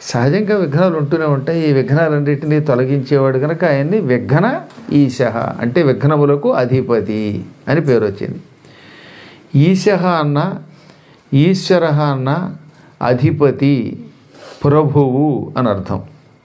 సహజంగా విఘ్నాలు ఉంటూనే ఉంటాయి ఈ విఘ్నాలన్నింటినీ తొలగించేవాడు కనుక ఆయన్ని విఘ్న ఈశ అంటే విఘ్నములకు అధిపతి అని పేరు వచ్చింది ఈశ అన్న ఈశ్వర అన్న అధిపతి ప్రభువు అని అర్థం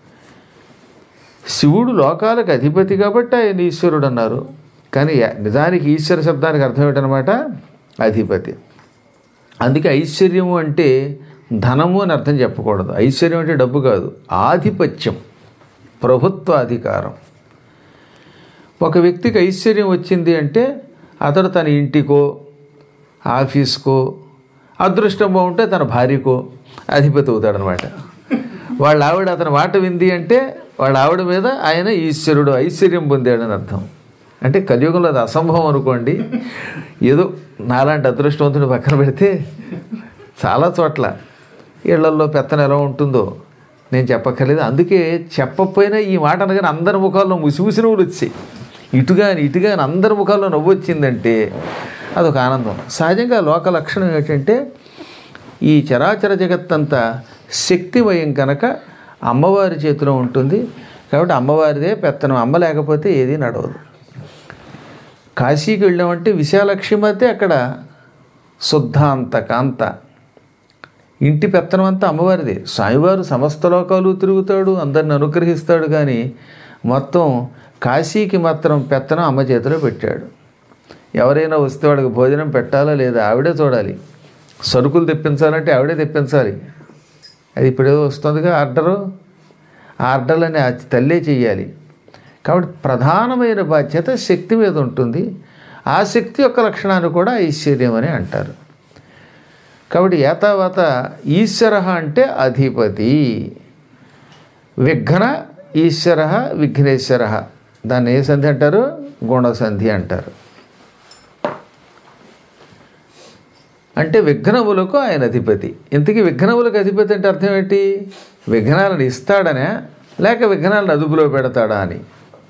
శివుడు లోకాలకు అధిపతి కాబట్టి ఆయన ఈశ్వరుడు అన్నారు కానీ నిజానికి ఈశ్వర శబ్దానికి అర్థం ఏంటనమాట అధిపతి అందుకే ఐశ్వర్యము అంటే ధనము అని అర్థం చెప్పకూడదు ఐశ్వర్యం అంటే డబ్బు కాదు ఆధిపత్యం ప్రభుత్వ అధికారం ఒక వ్యక్తికి ఐశ్వర్యం వచ్చింది అంటే అతడు తన ఇంటికో ఆఫీస్కో అదృష్టం బాగుంటే తన భార్యకో అధిపతి అవుతాడనమాట వాళ్ళ ఆవిడ అతని మాట వింది అంటే వాళ్ళ ఆవిడ మీద ఆయన ఈశ్వరుడు ఐశ్వర్యం పొందాడని అర్థం అంటే కలియుగంలో అది అసంభవం అనుకోండి ఏదో నాలాంటి అదృష్టవంతుడు పక్కన పెడితే చాలా చోట్ల ఇళ్లల్లో పెత్తనం ఎలా ఉంటుందో నేను చెప్పక్కర్లేదు అందుకే చెప్పకపోయినా ఈ మాట అనగానే అందరి ముఖాల్లో ముసిముసి నవ్వులు వచ్చాయి ఇటుగాని ఇటుగాని అందరి ముఖాల్లో నవ్వు వచ్చిందంటే అదొక ఆనందం సహజంగా లోక లక్షణం ఏంటంటే ఈ చరాచర జగత్తంతా శక్తిమయం కనుక అమ్మవారి చేతిలో ఉంటుంది కాబట్టి అమ్మవారిదే పెత్తనం అమ్మ లేకపోతే ఏది నడవదు కాశీకి వెళ్ళామంటే విశాలక్ష్మతే అక్కడ శుద్ధాంత కాంత ఇంటి పెత్తనం అంతా అమ్మవారిదే స్వామివారు సమస్త లోకాలు తిరుగుతాడు అందరిని అనుగ్రహిస్తాడు కానీ మొత్తం కాశీకి మాత్రం పెత్తనం అమ్మ చేతిలో పెట్టాడు ఎవరైనా వస్తే వాడికి భోజనం పెట్టాలా లేదా ఆవిడే చూడాలి సరుకులు తెప్పించాలంటే ఆవిడే తెప్పించాలి అది ఇప్పుడేదో వస్తుందిగా ఆర్డరు ఆ ఆర్డర్లని ఆ తల్లే చెయ్యాలి కాబట్టి ప్రధానమైన బాధ్యత శక్తి మీద ఉంటుంది ఆ శక్తి యొక్క లక్షణాన్ని కూడా ఐశ్వర్యం అని అంటారు కాబట్టి ఏతావాత ఈశ్వర అంటే అధిపతి విఘ్న ఈశ్వర విఘ్నేశ్వర దాన్ని ఏ సంధి అంటారు గుణసంధి అంటారు అంటే విఘ్నములకు ఆయన అధిపతి ఇంతకీ విఘ్నములకు అధిపతి అంటే అర్థం ఏంటి విఘ్నాలను ఇస్తాడనే లేక విఘ్నాలను అదుపులో పెడతాడా అని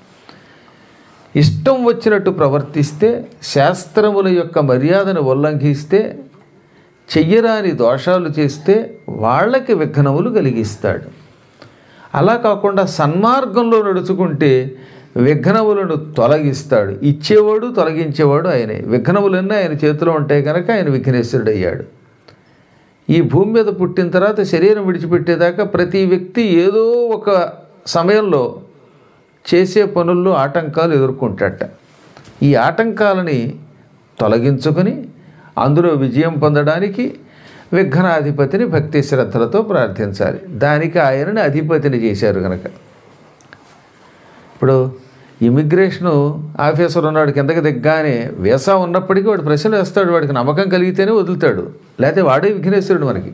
ఇష్టం వచ్చినట్టు ప్రవర్తిస్తే శాస్త్రముల యొక్క మర్యాదను ఉల్లంఘిస్తే చెయ్యరాని దోషాలు చేస్తే వాళ్ళకి విఘ్నములు కలిగిస్తాడు అలా కాకుండా సన్మార్గంలో నడుచుకుంటే విఘ్నములను తొలగిస్తాడు ఇచ్చేవాడు తొలగించేవాడు ఆయనే విఘ్నములన్నీ ఆయన చేతిలో ఉంటాయి కనుక ఆయన విఘ్నేశ్వరుడు అయ్యాడు ఈ భూమి మీద పుట్టిన తర్వాత శరీరం విడిచిపెట్టేదాకా ప్రతి వ్యక్తి ఏదో ఒక సమయంలో చేసే పనుల్లో ఆటంకాలు ఎదుర్కొంటాట ఈ ఆటంకాలని తొలగించుకొని అందులో విజయం పొందడానికి విఘ్నాధిపతిని భక్తి శ్రద్ధలతో ప్రార్థించాలి దానికి ఆయనని అధిపతిని చేశారు కనుక ఇప్పుడు ఇమిగ్రేషను ఆఫీసర్ ఉన్నాడు కిందకి దిగ్గానే వీసా ఉన్నప్పటికీ వాడు ప్రశ్నలు వేస్తాడు వాడికి నమ్మకం కలిగితేనే వదులుతాడు లేకపోతే వాడే విఘ్నేశ్వరుడు మనకి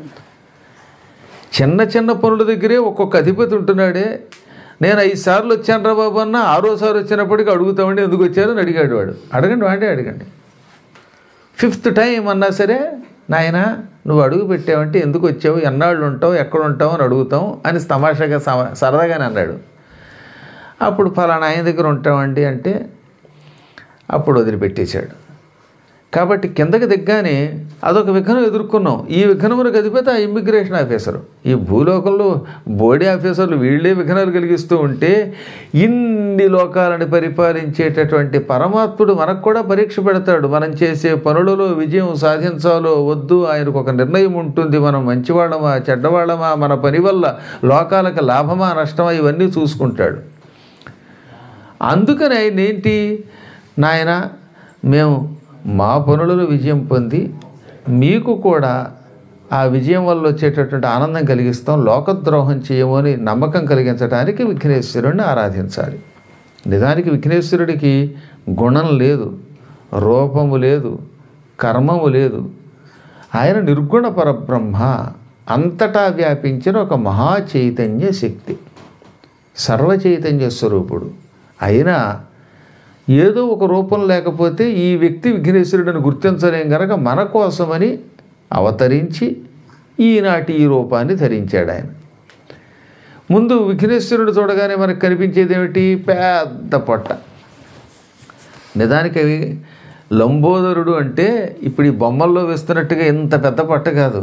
చిన్న చిన్న పనుల దగ్గరే ఒక్కొక్క అధిపతి ఉంటున్నాడే నేను ఐదు సార్లు వచ్చాను రా బాబు అన్న ఆరోసారి వచ్చినప్పటికీ అడుగుతామండి ఎందుకు వచ్చారు అని అడిగాడు వాడు అడగండి వాడే అడగండి ఫిఫ్త్ టైం అన్నా సరే నాయన నువ్వు అడుగు పెట్టావంటే ఎందుకు వచ్చావు ఎన్నాళ్ళు ఉంటావు ఎక్కడ ఉంటావు అని అడుగుతాం అని తమాషాగా సమ- సరదాగానే అన్నాడు అప్పుడు ఫలానా ఆయన దగ్గర ఉంటామండి అంటే అప్పుడు వదిలిపెట్టేశాడు కాబట్టి కిందకి దిగ్గానే అదొక విఘ్నం ఎదుర్కొన్నాం ఈ విఘ్నములకు అధిపతి ఆ ఇమ్మిగ్రేషన్ ఆఫీసరు ఈ భూలోకంలో బోడీ ఆఫీసర్లు వీళ్ళే విఘ్నాలు కలిగిస్తూ ఉంటే ఇన్ని లోకాలను పరిపాలించేటటువంటి పరమాత్ముడు మనకు కూడా పరీక్ష పెడతాడు మనం చేసే పనులలో విజయం సాధించాలో వద్దు ఆయనకు ఒక నిర్ణయం ఉంటుంది మనం మంచివాళ్ళమా చెడ్డవాళ్ళమా మన పని వల్ల లోకాలకు లాభమా నష్టమా ఇవన్నీ చూసుకుంటాడు అందుకని ఆయన ఏంటి నాయన మేము మా పనులలో విజయం పొంది మీకు కూడా ఆ విజయం వల్ల వచ్చేటటువంటి ఆనందం కలిగిస్తాం లోకద్రోహం చేయమని నమ్మకం కలిగించడానికి విఘ్నేశ్వరుడిని ఆరాధించాలి నిజానికి విఘ్నేశ్వరుడికి గుణం లేదు రూపము లేదు కర్మము లేదు ఆయన నిర్గుణ పరబ్రహ్మ అంతటా వ్యాపించిన ఒక మహా చైతన్య శక్తి సర్వ చైతన్య స్వరూపుడు అయినా ఏదో ఒక రూపం లేకపోతే ఈ వ్యక్తి విఘ్నేశ్వరుడిని గుర్తించలేం గనక మన కోసమని అవతరించి ఈనాటి ఈ రూపాన్ని ధరించాడు ఆయన ముందు విఘ్నేశ్వరుడు చూడగానే మనకు కనిపించేది ఏమిటి పెద్ద పొట్ట నిజానికి అవి లంబోదరుడు అంటే ఇప్పుడు ఈ బొమ్మల్లో వేస్తున్నట్టుగా ఇంత పెద్ద పొట్ట కాదు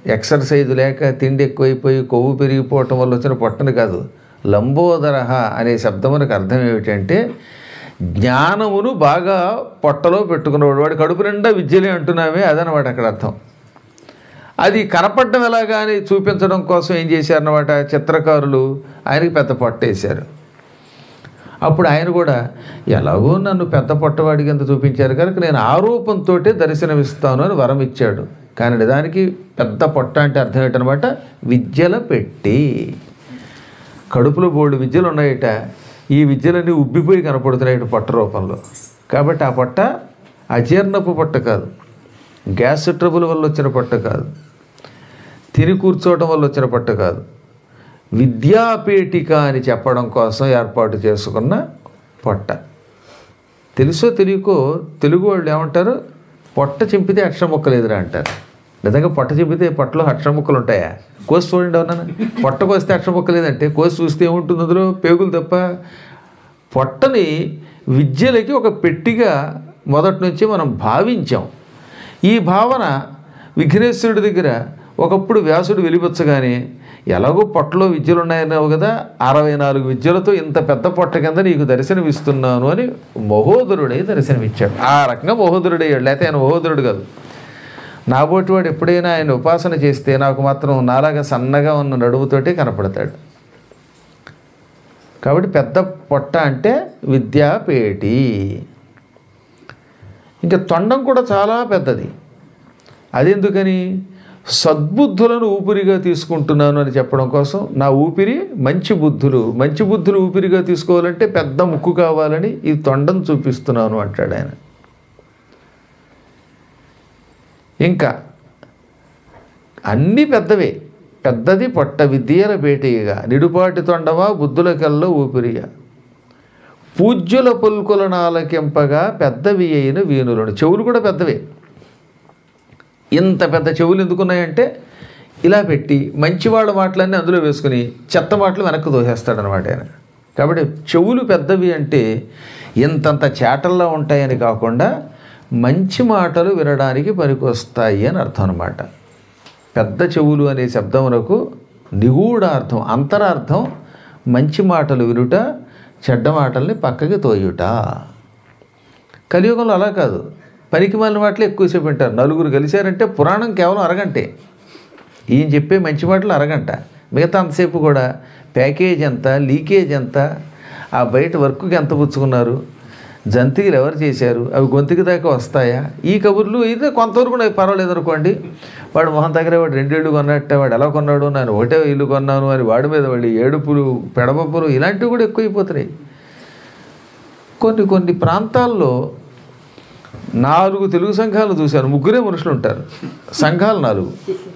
ఎక్సర్సైజ్ లేక తిండి ఎక్కువైపోయి కొవ్వు పెరిగిపోవటం వల్ల వచ్చిన పొట్టని కాదు లంబోదరహ అనే శబ్దమునకు అర్థం ఏమిటంటే జ్ఞానమును బాగా పొట్టలో పెట్టుకున్నవాడు వాడు కడుపు నిండా విద్యలే అంటున్నామే అదనమాట అక్కడ అర్థం అది కనపడడం ఎలాగా అని చూపించడం కోసం ఏం చేశారన్నమాట చిత్రకారులు ఆయనకి పెద్ద పొట్ట వేశారు అప్పుడు ఆయన కూడా ఎలాగో నన్ను పెద్ద పొట్టవాడి కింద చూపించారు కనుక నేను ఆరోపంతో దర్శనమిస్తాను అని వరం ఇచ్చాడు కానీ నిజానికి పెద్ద పొట్ట అంటే అర్థం ఏంటనమాట విద్యల పెట్టి కడుపులో బోల్డ్ విద్యలు ఉన్నాయట ఈ విద్యలన్నీ ఉబ్బిపోయి కనపడుతున్నాయట పొట్ట రూపంలో కాబట్టి ఆ పొట్ట అజీర్ణపు పొట్ట కాదు గ్యాస్ ట్రబుల్ వల్ల వచ్చిన పొట్ట కాదు తిని కూర్చోవడం వల్ల వచ్చిన పొట్ట కాదు విద్యాపేటిక అని చెప్పడం కోసం ఏర్పాటు చేసుకున్న పొట్ట తెలుసో తెలియకో తెలుగు వాళ్ళు ఏమంటారు పొట్ట చింపితే అక్షరం ముక్కలు ఎదురా అంటారు నిజంగా పొట్ట చింపితే పొట్టలో అక్షరం ముక్కలు ఉంటాయా కోసి చూడండి అవునా పొట్ట కోస్తే అక్షరం ముక్క లేదంటే కోసి చూస్తే ఏముంటుంది అందులో పేగులు తప్ప పొట్టని విద్యలకి ఒక పెట్టిగా మొదటి నుంచి మనం భావించాం ఈ భావన విఘ్నేశ్వరుడి దగ్గర ఒకప్పుడు వ్యాసుడు వెలిబుచ్చగానే ఎలాగో పొట్టలో విద్యలు ఉన్నాయన్నావు కదా అరవై నాలుగు విద్యలతో ఇంత పెద్ద పొట్ట కింద నీకు దర్శనమిస్తున్నాను అని మహోదరుడై దర్శనమిచ్చాడు ఆ రకంగా మహోదరుడయ్యాడు లేకపోతే ఆయన మహోదరుడు కాదు నాబోటి వాడు ఎప్పుడైనా ఆయన ఉపాసన చేస్తే నాకు మాత్రం నాలాగా సన్నగా ఉన్న నడుముతోటే కనపడతాడు కాబట్టి పెద్ద పొట్ట అంటే విద్యాపేటి ఇంకా తొండం కూడా చాలా పెద్దది అదెందుకని సద్బుద్ధులను ఊపిరిగా తీసుకుంటున్నాను అని చెప్పడం కోసం నా ఊపిరి మంచి బుద్ధులు మంచి బుద్ధులు ఊపిరిగా తీసుకోవాలంటే పెద్ద ముక్కు కావాలని ఈ తొండం చూపిస్తున్నాను అంటాడు ఆయన ఇంకా అన్నీ పెద్దవే పెద్దది పొట్ట విద్యల పేటిగా నిడుపాటి తొండవా బుద్ధుల కల్లో ఊపిరిగా పూజ్యుల పుల్కులను ఆలకింపగా పెద్దవి అయిన వీణులను చెవులు కూడా పెద్దవే ఇంత పెద్ద చెవులు ఎందుకున్నాయంటే ఇలా పెట్టి మంచివాళ్ళ మాటలన్నీ అందులో వేసుకుని చెత్త మాటలు వెనక్కి దోసేస్తాడనమాట ఆయన కాబట్టి చెవులు పెద్దవి అంటే ఇంతంత చేటల్లో ఉంటాయని కాకుండా మంచి మాటలు వినడానికి పనికొస్తాయి అని అర్థం అనమాట పెద్ద చెవులు అనే శబ్దమునకు నిగూఢ అర్థం అంతరార్థం మంచి మాటలు వినుట చెడ్డ మాటల్ని పక్కకి తోయుట కలియుగంలో అలా కాదు పనికి మాలిన మాటలు ఎక్కువసేపు వింటారు నలుగురు కలిశారంటే పురాణం కేవలం అరగంటే ఈయన చెప్పే మంచి మాటలు అరగంట మిగతా అంతసేపు కూడా ప్యాకేజ్ ఎంత లీకేజ్ ఎంత ఆ బయట వర్క్కి ఎంత పుచ్చుకున్నారు జంతికలు ఎవరు చేశారు అవి గొంతుకి దాకా వస్తాయా ఈ కబుర్లు అయితే కొంతవరకు నాకు పర్వాలేదు అనుకోండి వాడు మొహం దగ్గర వాడు రెండేళ్ళు కొన్నట్టే వాడు ఎలా కొన్నాడు నేను ఒకటే ఇల్లు కొన్నాను అని వాడి మీద వాడి ఏడుపులు పెడబొప్పులు ఇలాంటివి కూడా ఎక్కువైపోతున్నాయి కొన్ని కొన్ని ప్రాంతాల్లో నాలుగు తెలుగు సంఘాలు చూశాను ముగ్గురే మనుషులు ఉంటారు సంఘాలు నాలుగు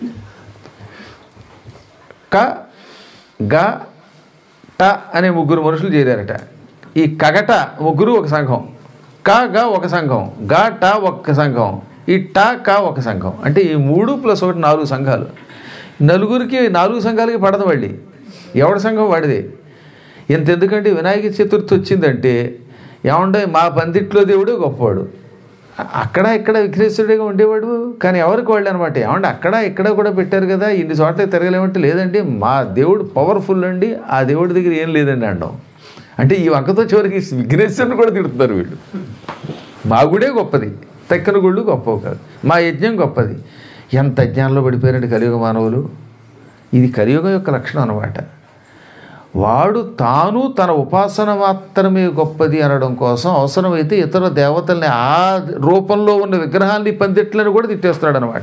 క గ ట అనే ముగ్గురు మనుషులు చేరారట ఈ కగట ముగ్గురు ఒక సంఘం క గ ఒక సంఘం గ ట ఒక సంఘం ఈ ట క ఒక సంఘం అంటే ఈ మూడు ప్లస్ ఒకటి నాలుగు సంఘాలు నలుగురికి నాలుగు సంఘాలకి పడదు మళ్ళీ ఎవడి సంఘం వాడిదే ఇంత ఎందుకంటే వినాయక చతుర్థి వచ్చిందంటే ఏమంటే మా పందిట్లో దేవుడే గొప్పవాడు అక్కడ ఇక్కడ విఘ్నేశ్వరుడిగా ఉండేవాడు కానీ ఎవరికి వాళ్ళు అనమాట ఏమంటే అక్కడ ఇక్కడ కూడా పెట్టారు కదా ఇన్ని చోట్ల తిరగలేమంటే లేదండి మా దేవుడు పవర్ఫుల్ అండి ఆ దేవుడి దగ్గర ఏం లేదండి అండం అంటే ఈ వంకతో చివరికి విఘ్నేశ్వరుని కూడా తిడుతున్నారు వీళ్ళు మా గుడే గొప్పది తక్కిన గుళ్ళు గొప్పవి కాదు మా యజ్ఞం గొప్పది ఎంత యజ్ఞాల్లో పడిపోయారండి కలియుగ మానవులు ఇది కలియుగం యొక్క లక్షణం అనమాట వాడు తాను తన ఉపాసన మాత్రమే గొప్పది అనడం కోసం అవసరమైతే ఇతర దేవతల్ని ఆ రూపంలో ఉన్న విగ్రహాన్ని పందిట్లని కూడా తిట్టేస్తున్నాడు అనమాట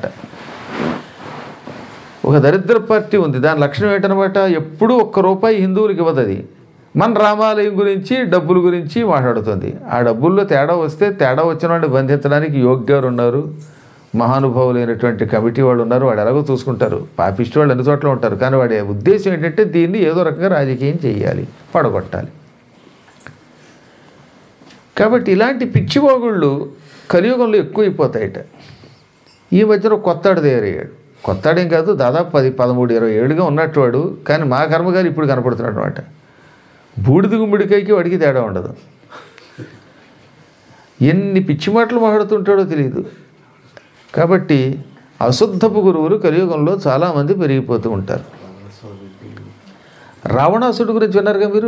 ఒక దరిద్ర పార్టీ ఉంది దాని లక్షణం ఏంటనమాట ఎప్పుడూ ఒక్క రూపాయి హిందువులకి ఇవ్వదు అది మన రామాలయం గురించి డబ్బుల గురించి మాట్లాడుతుంది ఆ డబ్బుల్లో తేడా వస్తే తేడా వచ్చిన వాడిని బంధించడానికి యోగ్యారు ఉన్నారు మహానుభావులైనటువంటి కమిటీ వాళ్ళు ఉన్నారు వాడు ఎలాగో చూసుకుంటారు పాపిష్టి వాళ్ళు అన్ని చోట్ల ఉంటారు కానీ వాడి ఉద్దేశం ఏంటంటే దీన్ని ఏదో రకంగా రాజకీయం చేయాలి పడగొట్టాలి కాబట్టి ఇలాంటి పిచ్చిపోగుళ్ళు కలియుగంలో ఎక్కువైపోతాయట ఈ మధ్యన కొత్తాడు తయారయ్యాడు కొత్తాడేం కాదు దాదాపు పది పదమూడు ఇరవై ఏళ్ళుగా ఉన్నట్టు వాడు కానీ మా కర్మగారు ఇప్పుడు కనపడుతున్నాడు అనమాట బూడిద గుమ్మిడికాయకి వాడికి తేడా ఉండదు ఎన్ని పిచ్చి మాటలు మాట్లాడుతుంటాడో తెలియదు కాబట్టి అశుద్ధపు గురువులు కలియుగంలో చాలామంది పెరిగిపోతూ ఉంటారు రావణాసుడు గురించి విన్నారుగా మీరు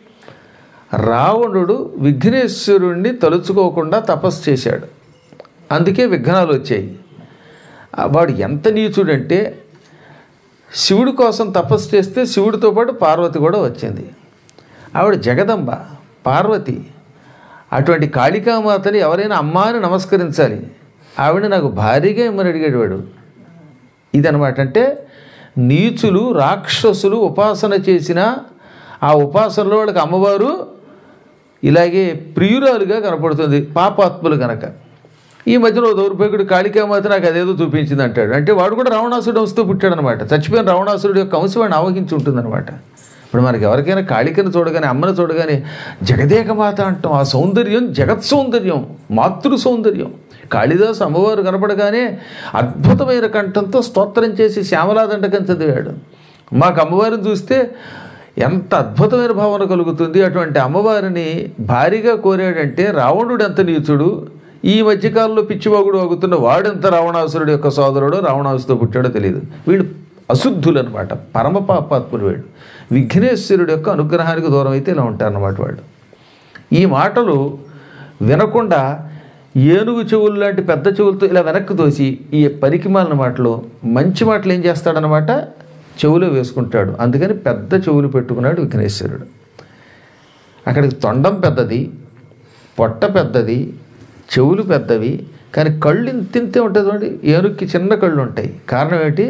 రావణుడు విఘ్నేశ్వరుణ్ణి తలుచుకోకుండా తపస్సు చేశాడు అందుకే విఘ్నాలు వచ్చాయి ఆ వాడు ఎంత నీచుడంటే శివుడి కోసం తపస్సు చేస్తే శివుడితో పాటు పార్వతి కూడా వచ్చింది ఆవిడ జగదంబ పార్వతి అటువంటి కాళికామాతని ఎవరైనా అమ్మా అని నమస్కరించాలి ఆవిడ నాకు భారీగా ఇమ్మని అడిగాడు వాడు ఇదనమాట అంటే నీచులు రాక్షసులు ఉపాసన చేసిన ఆ ఉపాసనలో వాళ్ళకి అమ్మవారు ఇలాగే ప్రియురాలుగా కనపడుతుంది పాపాత్ములు కనుక ఈ మధ్యలో ఓ దౌర్భాగ్యుడు కాళికామాత నాకు అదేదో చూపించింది అంటాడు అంటే వాడు కూడా రావణాసుడు వంశతో పుట్టాడనమాట చచ్చిపోయిన రావణాసురుడు యొక్క వంశం వాడిని ఆవహించి ఉంటుందన్నమాట ఇప్పుడు మనకి ఎవరికైనా కాళికను చూడగానే అమ్మను చూడగానే జగదేకమాత అంటాం ఆ సౌందర్యం జగత్ సౌందర్యం మాతృ సౌందర్యం కాళిదాసు అమ్మవారు కనపడగానే అద్భుతమైన కంఠంతో స్తోత్రం చేసి శ్యామలాదండకం చదివాడు మాకు అమ్మవారిని చూస్తే ఎంత అద్భుతమైన భావన కలుగుతుంది అటువంటి అమ్మవారిని భారీగా కోరాడంటే రావణుడు ఎంత నీచుడు ఈ మధ్యకాలంలో పిచ్చివాగుడు వాగుతున్న వాడెంత రావణాసురుడు యొక్క సోదరుడో రావణాసుతో పుట్టాడో తెలియదు వీళ్ళు అశుద్ధులు అనమాట పరమ పాపాత్ములు వీళ్ళు విఘ్నేశ్వరుడు యొక్క అనుగ్రహానికి దూరం అయితే ఇలా ఉంటారన్నమాట వాళ్ళు ఈ మాటలు వినకుండా ఏనుగు చెవులు లాంటి పెద్ద చెవులతో ఇలా వెనక్కి తోసి ఈ పరికిమాలిన మాటలు మంచి మాటలు ఏం చేస్తాడనమాట చెవులో వేసుకుంటాడు అందుకని పెద్ద చెవులు పెట్టుకున్నాడు విఘ్నేశ్వరుడు అక్కడికి తొండం పెద్దది పొట్ట పెద్దది చెవులు పెద్దవి కానీ కళ్ళు ఇంతింతే ఉంటుంది చూడండి ఏనుగుకి చిన్న కళ్ళు ఉంటాయి కారణం ఏంటి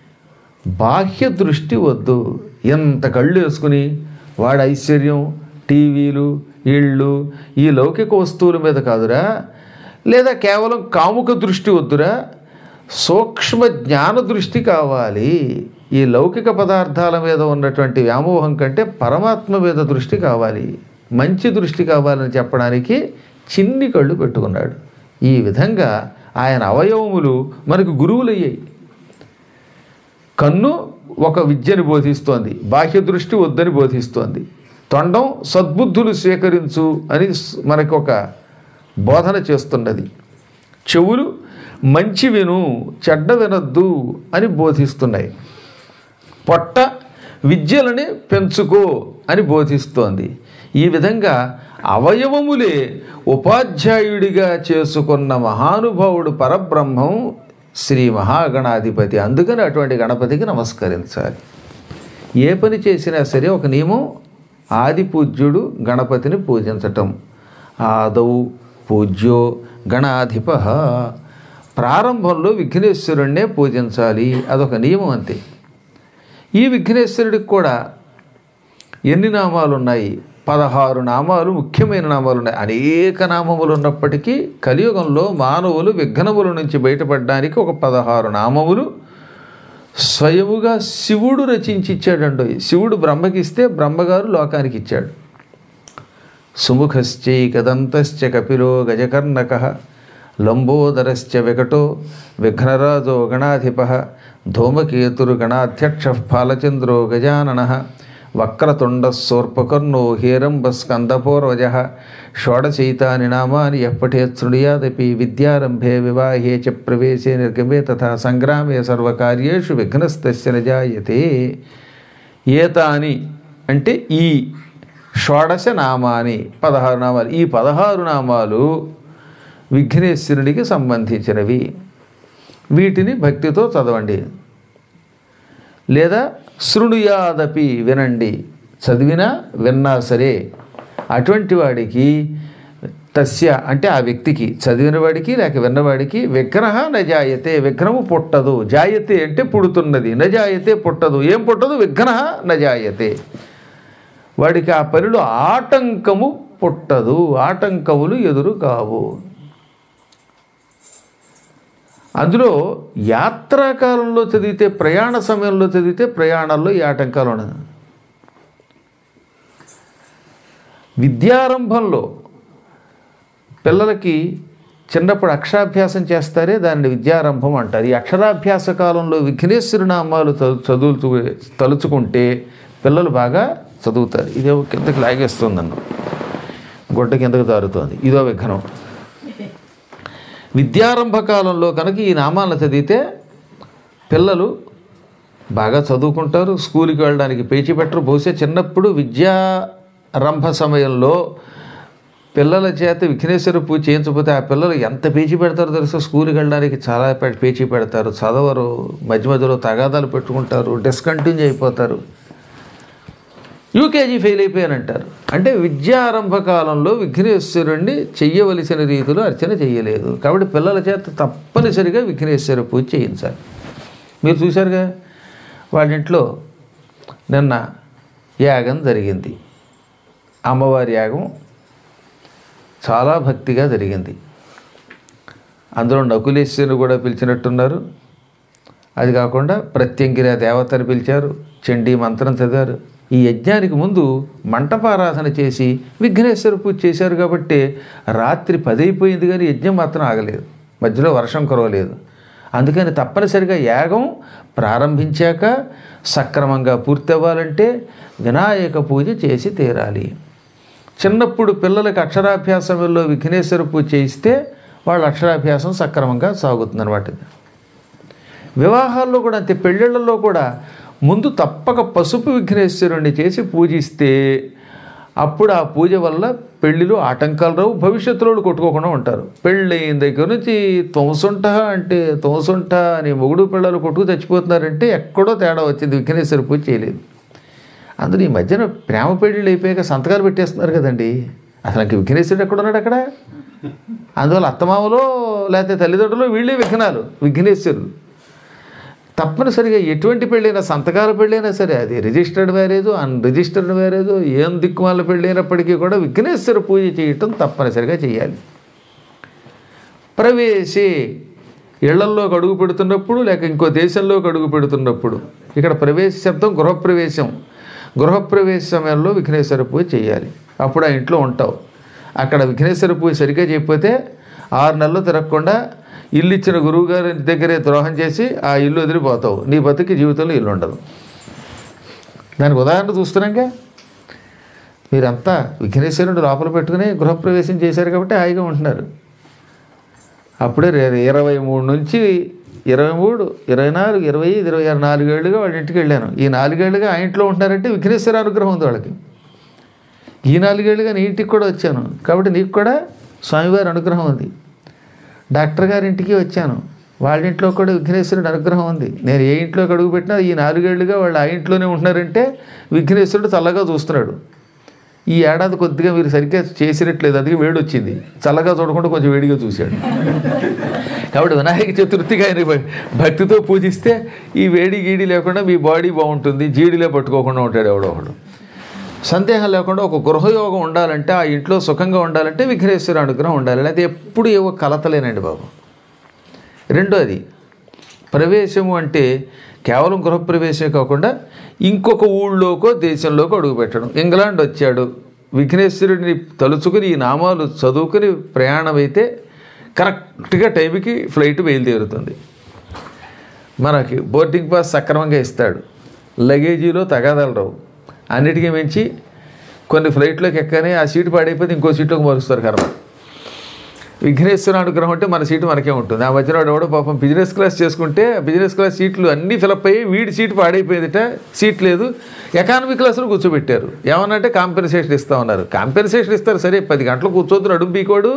బాహ్య దృష్టి వద్దు ఎంత కళ్ళు వేసుకుని వాడి ఐశ్వర్యం టీవీలు ఇళ్ళు ఈ లౌకిక వస్తువుల మీద కాదురా లేదా కేవలం కాముక దృష్టి వద్దురా సూక్ష్మ జ్ఞాన దృష్టి కావాలి ఈ లౌకిక పదార్థాల మీద ఉన్నటువంటి వ్యామోహం కంటే పరమాత్మ మీద దృష్టి కావాలి మంచి దృష్టి కావాలని చెప్పడానికి చిన్ని కళ్ళు పెట్టుకున్నాడు ఈ విధంగా ఆయన అవయవములు మనకు గురువులయ్యాయి కన్ను ఒక విద్యని బోధిస్తోంది బాహ్య దృష్టి వద్దని బోధిస్తోంది తొండం సద్బుద్ధులు స్వీకరించు అని స్- మనకు ఒక బోధన చేస్తున్నది చెవులు మంచి విను చెడ్డ వినొద్దు అని బోధిస్తున్నాయి పొట్ట విద్యలని పెంచుకో అని బోధిస్తోంది ఈ విధంగా అవయవములే ఉపాధ్యాయుడిగా చేసుకున్న మహానుభావుడు పరబ్రహ్మం శ్రీ మహాగణాధిపతి అందుకని అటువంటి గణపతికి నమస్కరించాలి ఏ పని చేసినా సరే ఒక నియమం ఆది పూజ్యుడు గణపతిని పూజించటం ఆదౌ పూజ్యో గణాధిప ప్రారంభంలో విఘ్నేశ్వరుణ్ణే పూజించాలి అదొక నియమం అంతే ఈ విఘ్నేశ్వరుడికి కూడా ఎన్ని నామాలు ఉన్నాయి పదహారు నామాలు ముఖ్యమైన నామాలు ఉన్నాయి అనేక నామములు ఉన్నప్పటికీ కలియుగంలో మానవులు విఘ్నముల నుంచి బయటపడడానికి ఒక పదహారు నామములు స్వయముగా శివుడు రచించి ఇచ్చాడండి శివుడు బ్రహ్మకిస్తే బ్రహ్మగారు లోకానికి ఇచ్చాడు సుముఖశ్చైకదంతశ్చ కపిలో గజకర్ణక లంబోదరశ్చ వికటో విఘ్నరాజో గణాధిప ధూమకేతురు గణాధ్యక్ష ఫాలచంద్రో గజానన వక్రతుండ సోర్పకర్ణో హేరంబస్కందపూర్వజ షోడచైతాని నామాని ఎప్పటే శృణుయాదపి విద్యారంభే వివాహే చ ప్రవేశే నిర్గమే తథా సంగ్రామే సర్వకార్యేషు విఘ్నస్తస్య నజాయతే ఏతాని అంటే ఈ షోడశ నామాని పదహారు నామాలు ఈ పదహారు నామాలు విఘ్నేశ్వరుడికి సంబంధించినవి వీటిని భక్తితో చదవండి లేదా శృణుయాదపి వినండి చదివినా విన్నా సరే అటువంటి వాడికి తస్య అంటే ఆ వ్యక్తికి చదివిన వాడికి లేక విన్నవాడికి విగ్రహ నజాయతే విగ్రహము పుట్టదు జాయతే అంటే పుడుతున్నది నజాయతే పుట్టదు ఏం పుట్టదు విగ్రహ నజాయతే వాడికి ఆ పనిలో ఆటంకము పుట్టదు ఆటంకములు ఎదురు కావు అందులో యాత్రాకాలంలో చదివితే ప్రయాణ సమయంలో చదివితే ప్రయాణాల్లో ఈ ఆటంకాలు ఉండదు విద్యారంభంలో పిల్లలకి చిన్నప్పుడు అక్షరాభ్యాసం చేస్తారే దానిని విద్యారంభం అంటారు ఈ అక్షరాభ్యాస కాలంలో విఘ్నేశ్వరి నామాలు చదువు చదువుతూ తలుచుకుంటే పిల్లలు బాగా చదువుతారు ఇదే కిందకి లాగేస్తుందన్న గుడ్డ కిందకు జారుతోంది ఇదో విఘ్నం విద్యారంభ కాలంలో కనుక ఈ నామాలను చదివితే పిల్లలు బాగా చదువుకుంటారు స్కూల్కి వెళ్ళడానికి పేచి పెట్టరు బహుశా చిన్నప్పుడు విద్యారంభ సమయంలో పిల్లల చేత విఘ్నేశ్వర పూజ చేయించకపోతే ఆ పిల్లలు ఎంత పేచి పెడతారో తెలుసా స్కూల్కి వెళ్ళడానికి చాలా పె- పేచి పెడతారు చదవరు మధ్య మధ్యలో తగాదాలు పెట్టుకుంటారు డిస్కంటిన్యూ అయిపోతారు యూకేజీ ఫెయిల్ అయిపోయానంటారు అంటే విద్యారంభ కాలంలో విఘ్నేశ్వరుణ్ణి చెయ్యవలసిన రీతిలో అర్చన చేయలేదు కాబట్టి పిల్లల చేత తప్పనిసరిగా విఘ్నేశ్వర పూజ చేయించాలి మీరు చూశారుగా వాళ్ళ ఇంట్లో నిన్న యాగం జరిగింది అమ్మవారి యాగం చాలా భక్తిగా జరిగింది అందులో నకులేశ్వరుని కూడా పిలిచినట్టున్నారు అది కాకుండా ప్రత్యంగిర దేవతని పిలిచారు చండీ మంత్రం చదివారు ఈ యజ్ఞానికి ముందు మంటపారాధన చేసి విఘ్నేశ్వర పూజ చేశారు కాబట్టి రాత్రి పదైపోయింది కానీ యజ్ఞం మాత్రం ఆగలేదు మధ్యలో వర్షం కురవలేదు అందుకని తప్పనిసరిగా యాగం ప్రారంభించాక సక్రమంగా పూర్తి అవ్వాలంటే వినాయక పూజ చేసి తీరాలి చిన్నప్పుడు పిల్లలకి అక్షరాభ్యాసంలో విఘ్నేశ్వర పూజ చేయిస్తే వాళ్ళ అక్షరాభ్యాసం సక్రమంగా సాగుతుందన్నమాట వివాహాల్లో కూడా అంతే పెళ్ళిళ్ళల్లో కూడా ముందు తప్పక పసుపు విఘ్నేశ్వరుణ్ణి చేసి పూజిస్తే అప్పుడు ఆ పూజ వల్ల పెళ్ళిలో ఆటంకాలు రావు భవిష్యత్తులో వాళ్ళు కొట్టుకోకుండా ఉంటారు పెళ్ళయిన దగ్గర నుంచి తొంసుంట అంటే తొంసుంట అని మొగుడు పిల్లలు కొట్టుకు చచ్చిపోతున్నారంటే ఎక్కడో తేడా వచ్చింది విఘ్నేశ్వర పూజ చేయలేదు అందులో ఈ మధ్యన ప్రేమ పెళ్ళిళ్ళు అయిపోయాక సంతకాలు పెట్టేస్తున్నారు కదండి అసలు ఇంక విఘ్నేశ్వరుడు ఎక్కడున్నాడు అక్కడ అందువల్ల అత్తమామలో లేకపోతే తల్లిదండ్రులు వీళ్ళే విఘ్నాలు విఘ్నేశ్వరులు తప్పనిసరిగా ఎటువంటి పెళ్ళైనా సంతకాల పెళ్ళైనా సరే అది registered marriage unregistered marriage ఏం దిక్కుమాల పెళ్ళైనప్పటికీ కూడా విఘ్నేశ్వర పూజ చేయటం తప్పనిసరిగా చేయాలి ప్రవేశి ఇళ్లల్లోకి అడుగు పెడుతున్నప్పుడు లేక ఇంకో దేశంలోకి అడుగు పెడుతున్నప్పుడు ఇక్కడ ప్రవేశ శబ్దం గృహప్రవేశం గృహప్రవేశ సమయంలో విఘ్నేశ్వర పూజ చేయాలి అప్పుడు ఆ ఇంట్లో ఉంటావు అక్కడ విఘ్నేశ్వర పూజ సరిగ్గా చేయకపోతే ఆరు నెలలు తిరగకుండా ఇల్లు ఇచ్చిన గురువుగారి దగ్గరే ద్రోహం చేసి ఆ ఇల్లు వదిలిపోతావు నీ బతుకి జీవితంలో ఇల్లు ఉండదు దానికి ఉదాహరణ చూస్తున్నాగా మీరంతా విఘ్నేశ్వరుడు లోపల పెట్టుకుని గృహప్రవేశం చేశారు కాబట్టి హాయిగా ఉంటున్నారు అప్పుడే రే- ఇరవై మూడు నుంచి ఇరవై మూడు ఇరవై నాలుగు ఇరవై ఐదు ఇరవై ఆరు నాలుగేళ్లుగా వాళ్ళ ఇంటికి వెళ్ళాను ఈ నాలుగేళ్లుగా ఆ ఇంట్లో ఉంటున్నారంటే విఘ్నేశ్వర అనుగ్రహం ఉంది వాళ్ళకి ఈ నాలుగేళ్లుగా నీ ఇంటికి కూడా వచ్చాను కాబట్టి నీకు కూడా స్వామివారి అనుగ్రహం ఉంది డాక్టర్ గారి ఇంటికి వచ్చాను వాళ్ళ ఇంట్లో కూడా విఘ్నేశ్వరుడు అనుగ్రహం ఉంది నేను ఏ ఇంట్లోకి అడుగు పెట్టినా ఈ నాలుగేళ్లుగా వాళ్ళు ఆ ఇంట్లోనే ఉంటున్నారంటే విఘ్నేశ్వరుడు చల్లగా చూస్తున్నాడు ఈ ఏడాది కొద్దిగా మీరు సరిగ్గా చేసినట్లేదు అందుకే వేడి వచ్చింది చల్లగా చూడకుండా కొంచెం వేడిగా చూశాడు కాబట్టి వినాయక చతుర్థికి ఆయన భ- భక్తితో పూజిస్తే ఈ వేడి గీడి లేకుండా మీ బాడీ బాగుంటుంది జీడిలో పట్టుకోకుండా ఉంటాడు ఎవడో ఒకడు సందేహం లేకుండా ఒక గృహయోగం ఉండాలంటే ఆ ఇంట్లో సుఖంగా ఉండాలంటే విఘ్నేశ్వర అనుగ్రహం ఉండాలి లేకపోతే ఎప్పుడు ఏవో కలతలేనండి బాబు రెండోది ప్రవేశము అంటే కేవలం గృహప్రవేశమే కాకుండా ఇంకొక ఊళ్ళోకో దేశంలోకో అడుగుపెట్టడం ఇంగ్లాండ్ వచ్చాడు విఘ్నేశ్వరుడిని తలుచుకుని ఈ నామాలు చదువుకుని ప్రయాణమైతే కరెక్ట్గా టైంకి ఫ్లైట్ బయలుదేరుతుంది మనకి బోర్డింగ్ పాస్ సక్రమంగా ఇస్తాడు లగేజీలో తగాదాలు రావు అన్నిటికీ మించి కొన్ని ఫ్లైట్లోకి ఎక్కనే ఆ సీటు పాడైపోతే ఇంకో సీట్లోకి మారుస్తారు కర్మ విఘ్నేశ్వర అనుగ్రహం అంటే మన సీటు మనకే ఉంటుంది ఆ మధ్యన వాడు ఎవడో పాపం బిజినెస్ క్లాస్ చేసుకుంటే బిజినెస్ క్లాస్ సీట్లు అన్నీ ఫిలప్ అయ్యి వీడి సీటు పాడైపోయిందిట సీట్ లేదు ఎకానమీ క్లాసులో కూర్చోబెట్టారు ఏమన్నంటే కాంపెన్సేషన్ ఇస్తా ఉన్నారు కాంపెన్సేషన్ ఇస్తారు సరే పది గంటలు కూర్చోద్దు అడుగు బీకోడు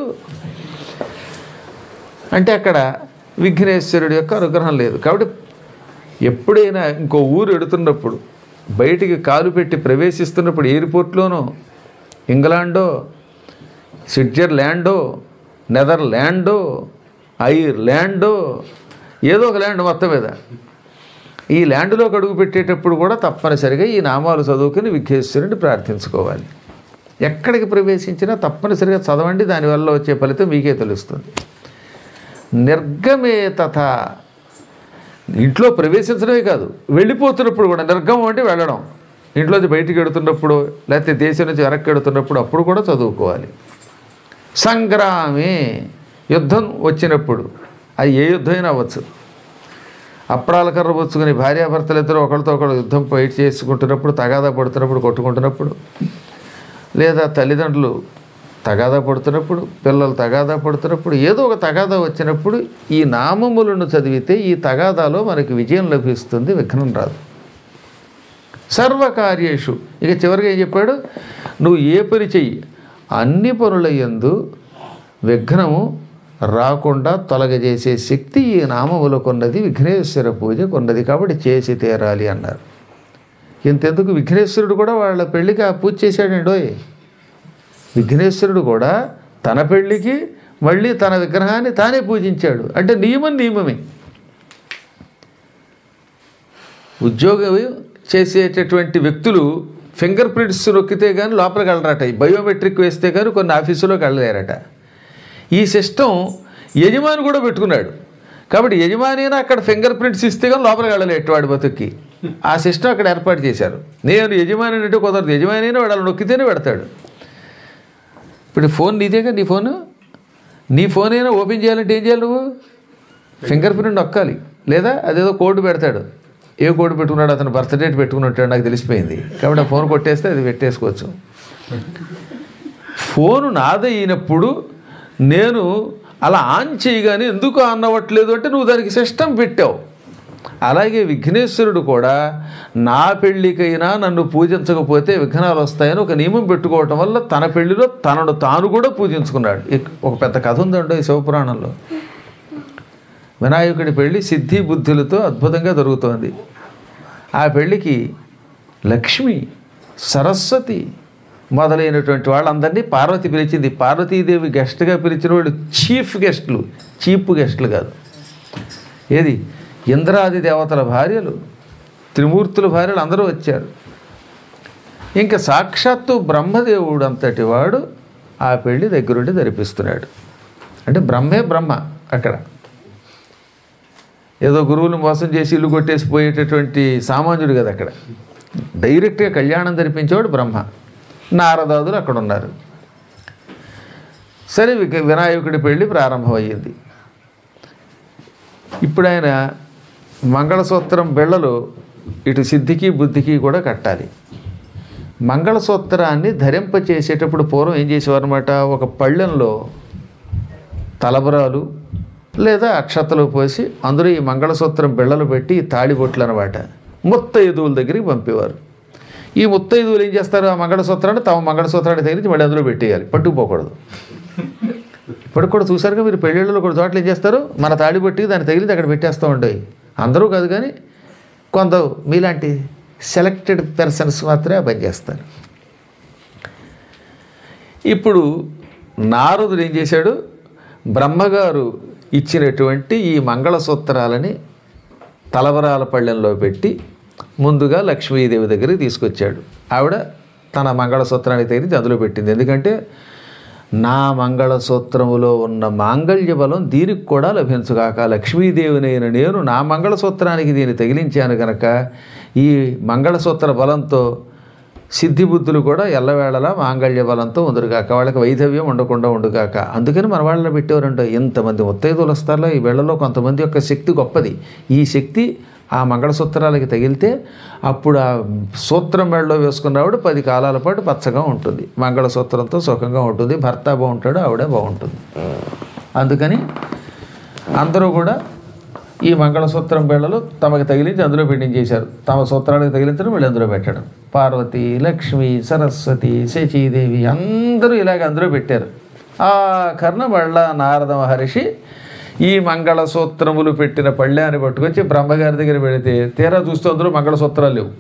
అంటే అక్కడ విఘ్నేశ్వరుడు యొక్క అనుగ్రహం లేదు కాబట్టి ఎప్పుడైనా ఇంకో ఊరు ఎడుతున్నప్పుడు బయటికి కాలు పెట్టి ప్రవేశిస్తున్నప్పుడు ఎయిర్పోర్ట్లోనో ఇంగ్లాండో స్విట్జర్లాండో నెదర్లాండో ఐర్లాండో ఏదో ఒక ల్యాండ్ మొత్తం మీద ఈ ల్యాండ్లోకి అడుగు పెట్టేటప్పుడు కూడా తప్పనిసరిగా ఈ నామాలు చదువుకుని విఘ్నేశ్వరుని ప్రార్థించుకోవాలి ఎక్కడికి ప్రవేశించినా తప్పనిసరిగా చదవండి దానివల్ల వచ్చే ఫలితం మీకే తెలుస్తుంది నిర్గమే తథ ఇంట్లో ప్రవేశించడమే కాదు వెళ్ళిపోతున్నప్పుడు కూడా నిర్గమం అంటే వెళ్ళడం ఇంట్లోంచి బయటికి వెడుతున్నప్పుడు లేకపోతే దేశం నుంచి వెనక్కి వెడుతున్నప్పుడు అప్పుడు కూడా చదువుకోవాలి సంగ్రామే యుద్ధం వచ్చినప్పుడు అది ఏ యుద్ధమైనా అవ్వచ్చు అప్పడాల కర్ర పుచ్చుకుని భార్యాభర్తలు ఇద్దరు ఒకరితో ఒకరు యుద్ధం ఫైట్ చేసుకుంటున్నప్పుడు తగాదా పడుతున్నప్పుడు కొట్టుకుంటున్నప్పుడు లేదా తల్లిదండ్రులు తగాదా పడుతున్నప్పుడు పిల్లలు తగాదా పడుతున్నప్పుడు ఏదో ఒక తగాదా వచ్చినప్పుడు ఈ నామములను చదివితే ఈ తగాదాలో మనకి విజయం లభిస్తుంది విఘ్నం రాదు సర్వకార్యేషు ఇక చివరిగా ఏం చెప్పాడు నువ్వు ఏ పని చెయ్యి అన్ని పనుల యందు విఘ్నము రాకుండా తొలగజేసే శక్తి ఈ నామములకున్నది విఘ్నేశ్వర పూజ కొన్నది కాబట్టి చేసి తీరాలి అన్నారు ఇంతెందుకు విఘ్నేశ్వరుడు కూడా వాళ్ళ పెళ్ళికి ఆ పూజ చేశాడండోయ్ విఘ్నేశ్వరుడు కూడా తన పెళ్ళికి మళ్ళీ తన విగ్రహాన్ని తానే పూజించాడు అంటే నియమం నియమమే ఉద్యోగం చేసేటటువంటి వ్యక్తులు ఫింగర్ ప్రింట్స్ నొక్కితే కానీ లోపలికి వెళ్ళరట ఈ బయోమెట్రిక్ వేస్తే కానీ కొన్ని ఆఫీసులోకి వెళ్ళలేరట ఈ సిస్టమ్ యజమాని కూడా పెట్టుకున్నాడు కాబట్టి యజమాని అయినా అక్కడ ఫింగర్ ప్రింట్స్ ఇస్తే కానీ లోపలికి వెళ్ళలేటు వాడి బతుక్కి ఆ సిస్టమ్ అక్కడ ఏర్పాటు చేశారు నేను యజమాని అంటే కుదరదు యజమాని అయినా వాడు అలా నొక్కితేనే పెడతాడు ఇప్పుడు ఈ ఫోన్ నీదేగా నీ ఫోను నీ ఫోన్ అయినా ఓపెన్ చేయాలంటే ఏం చేయాలి నువ్వు ఫింగర్ ప్రింట్ నొక్కాలి లేదా అదేదో కోడ్ పెడతాడు ఏ కోడ్ పెట్టుకున్నాడు అతను బర్త్ డేట్ పెట్టుకుని ఉంటాడు నాకు తెలిసిపోయింది కాబట్టి ఆ ఫోన్ కొట్టేస్తే అది పెట్టేసుకోవచ్చు ఫోను నాదైనప్పుడు నేను అలా ఆన్ చేయగానే ఎందుకు ఆన్ అవ్వట్లేదు అంటే నువ్వు దానికి సిస్టమ్ పెట్టావు అలాగే విఘ్నేశ్వరుడు కూడా నా పెళ్ళికైనా నన్ను పూజించకపోతే విఘ్నాలు వస్తాయని ఒక నియమం పెట్టుకోవటం వల్ల తన పెళ్లిలో తనను తాను కూడా పూజించుకున్నాడు ఇక్- ఒక పెద్ద కథ ఉందండి ఈ శివపురాణంలో వినాయకుడి పెళ్లి సిద్ధి బుద్ధులతో అద్భుతంగా జరుగుతోంది ఆ పెళ్ళికి లక్ష్మి సరస్వతి మొదలైనటువంటి వాళ్ళందరినీ పార్వతి పిలిచింది పార్వతీదేవి గెస్ట్గా పిలిచిన వాళ్ళు చీఫ్ గెస్టులు చీఫ్ గెస్టులు కాదు ఏది ఇంద్రాది దేవతల భార్యలు త్రిమూర్తుల భార్యలు అందరూ వచ్చారు ఇంకా సాక్షాత్తు బ్రహ్మదేవుడు అంతటి వాడు ఆ పెళ్లి దగ్గరుండి జరిపిస్తున్నాడు అంటే బ్రహ్మే బ్రహ్మ అక్కడ ఏదో గురువులు మోసం చేసి ఇల్లు కొట్టేసి పోయేటటువంటి సామాన్యుడు కదా అక్కడ డైరెక్ట్గా కళ్యాణం జరిపించేవాడు బ్రహ్మ నారదాదులు అక్కడ ఉన్నారు సరే విక- వినాయకుడి పెళ్ళి ప్రారంభమయ్యింది ఇప్పుడు ఆయన మంగళసూత్రం బెళ్ళలు ఇటు సిద్ధికి బుద్ధికి కూడా కట్టాలి మంగళసూత్రాన్ని ధరింప చేసేటప్పుడు పూర్వం ఏం చేసేవారు అనమాట ఒక పళ్ళెంలో తలబరాలు లేదా అక్షతలు పోసి అందులో ఈ మంగళసూత్రం బిళ్ళలు పెట్టి ఈ తాళిబొట్లు అనమాట ముత్తైదువుల దగ్గరికి పంపేవారు ఈ ముత్తైదువులు ఏం చేస్తారు ఆ మంగళసూత్రాన్ని తమ మంగళసూత్రాన్ని తగిలించి మళ్ళీ అందులో పెట్టేయాలి పట్టుకుపోకూడదు ఇప్పటికి కూడా చూసారుగా మీరు పెళ్ళిళ్ళలో కూడా చోట్ల ఏం చేస్తారు మన తాళిబొట్టి దాన్ని తగిలించి అక్కడ పెట్టేస్తూ ఉంటాయి అందరూ కాదు కానీ కొంత మీలాంటి సెలెక్టెడ్ పర్సన్స్ మాత్రమే ఆ పని చేస్తారు ఇప్పుడు నారదుడు ఏం చేశాడు బ్రహ్మగారు ఇచ్చినటువంటి ఈ మంగళసూత్రాలని తలవరాల పళ్ళెంలో పెట్టి ముందుగా లక్ష్మీదేవి దగ్గరికి తీసుకొచ్చాడు ఆవిడ తన మంగళసూత్రాన్ని తగిలించి అందులో పెట్టింది ఎందుకంటే నా మంగళసూత్రములో ఉన్న మాంగళ్య బలం దీనికి కూడా లభించుగాక లక్ష్మీదేవినైన నేను నా మంగళసూత్రానికి దీన్ని తగిలించాను కనుక ఈ మంగళసూత్ర బలంతో సిద్ధిబుద్ధులు కూడా ఎల్లవేళలా మాంగళ్య బలంతో ఉందరుగాక వాళ్ళకి వైధవ్యం ఉండకుండా ఉండుగాక అందుకని మన వాళ్ళలో పెట్టేవారంట ఎంతమంది ముత్తైదులు వస్తారో ఈ వేళలో కొంతమంది యొక్క శక్తి గొప్పది ఈ శక్తి ఆ మంగళసూత్రాలకి తగిలితే అప్పుడు ఆ సూత్రం మెడలో వేసుకున్నవాడు పది కాలాల పాటు పచ్చగా ఉంటుంది మంగళసూత్రంతో సుఖంగా ఉంటుంది భర్త బాగుంటాడు ఆవిడ బాగుంటుంది అందుకని అందరూ కూడా ఈ మంగళసూత్రం బేళలు తమకు తగిలించి అందులో పెట్టించేశారు తమ సూత్రాలకు తగిలించడం వీళ్ళు అందులో పెట్టడం పార్వతి లక్ష్మి సరస్వతి శచీదేవి అందరూ ఇలాగ అందులో పెట్టారు ఆ కర్ణ మళ్ళ నారద మహర్షి ఈ మంగళసూత్రములు పెట్టిన పళ్ళాన్ని పట్టుకొచ్చి బ్రహ్మగారి దగ్గర పెడితే తీరా చూస్తూ అందులో మంగళసూత్రాలు లేవు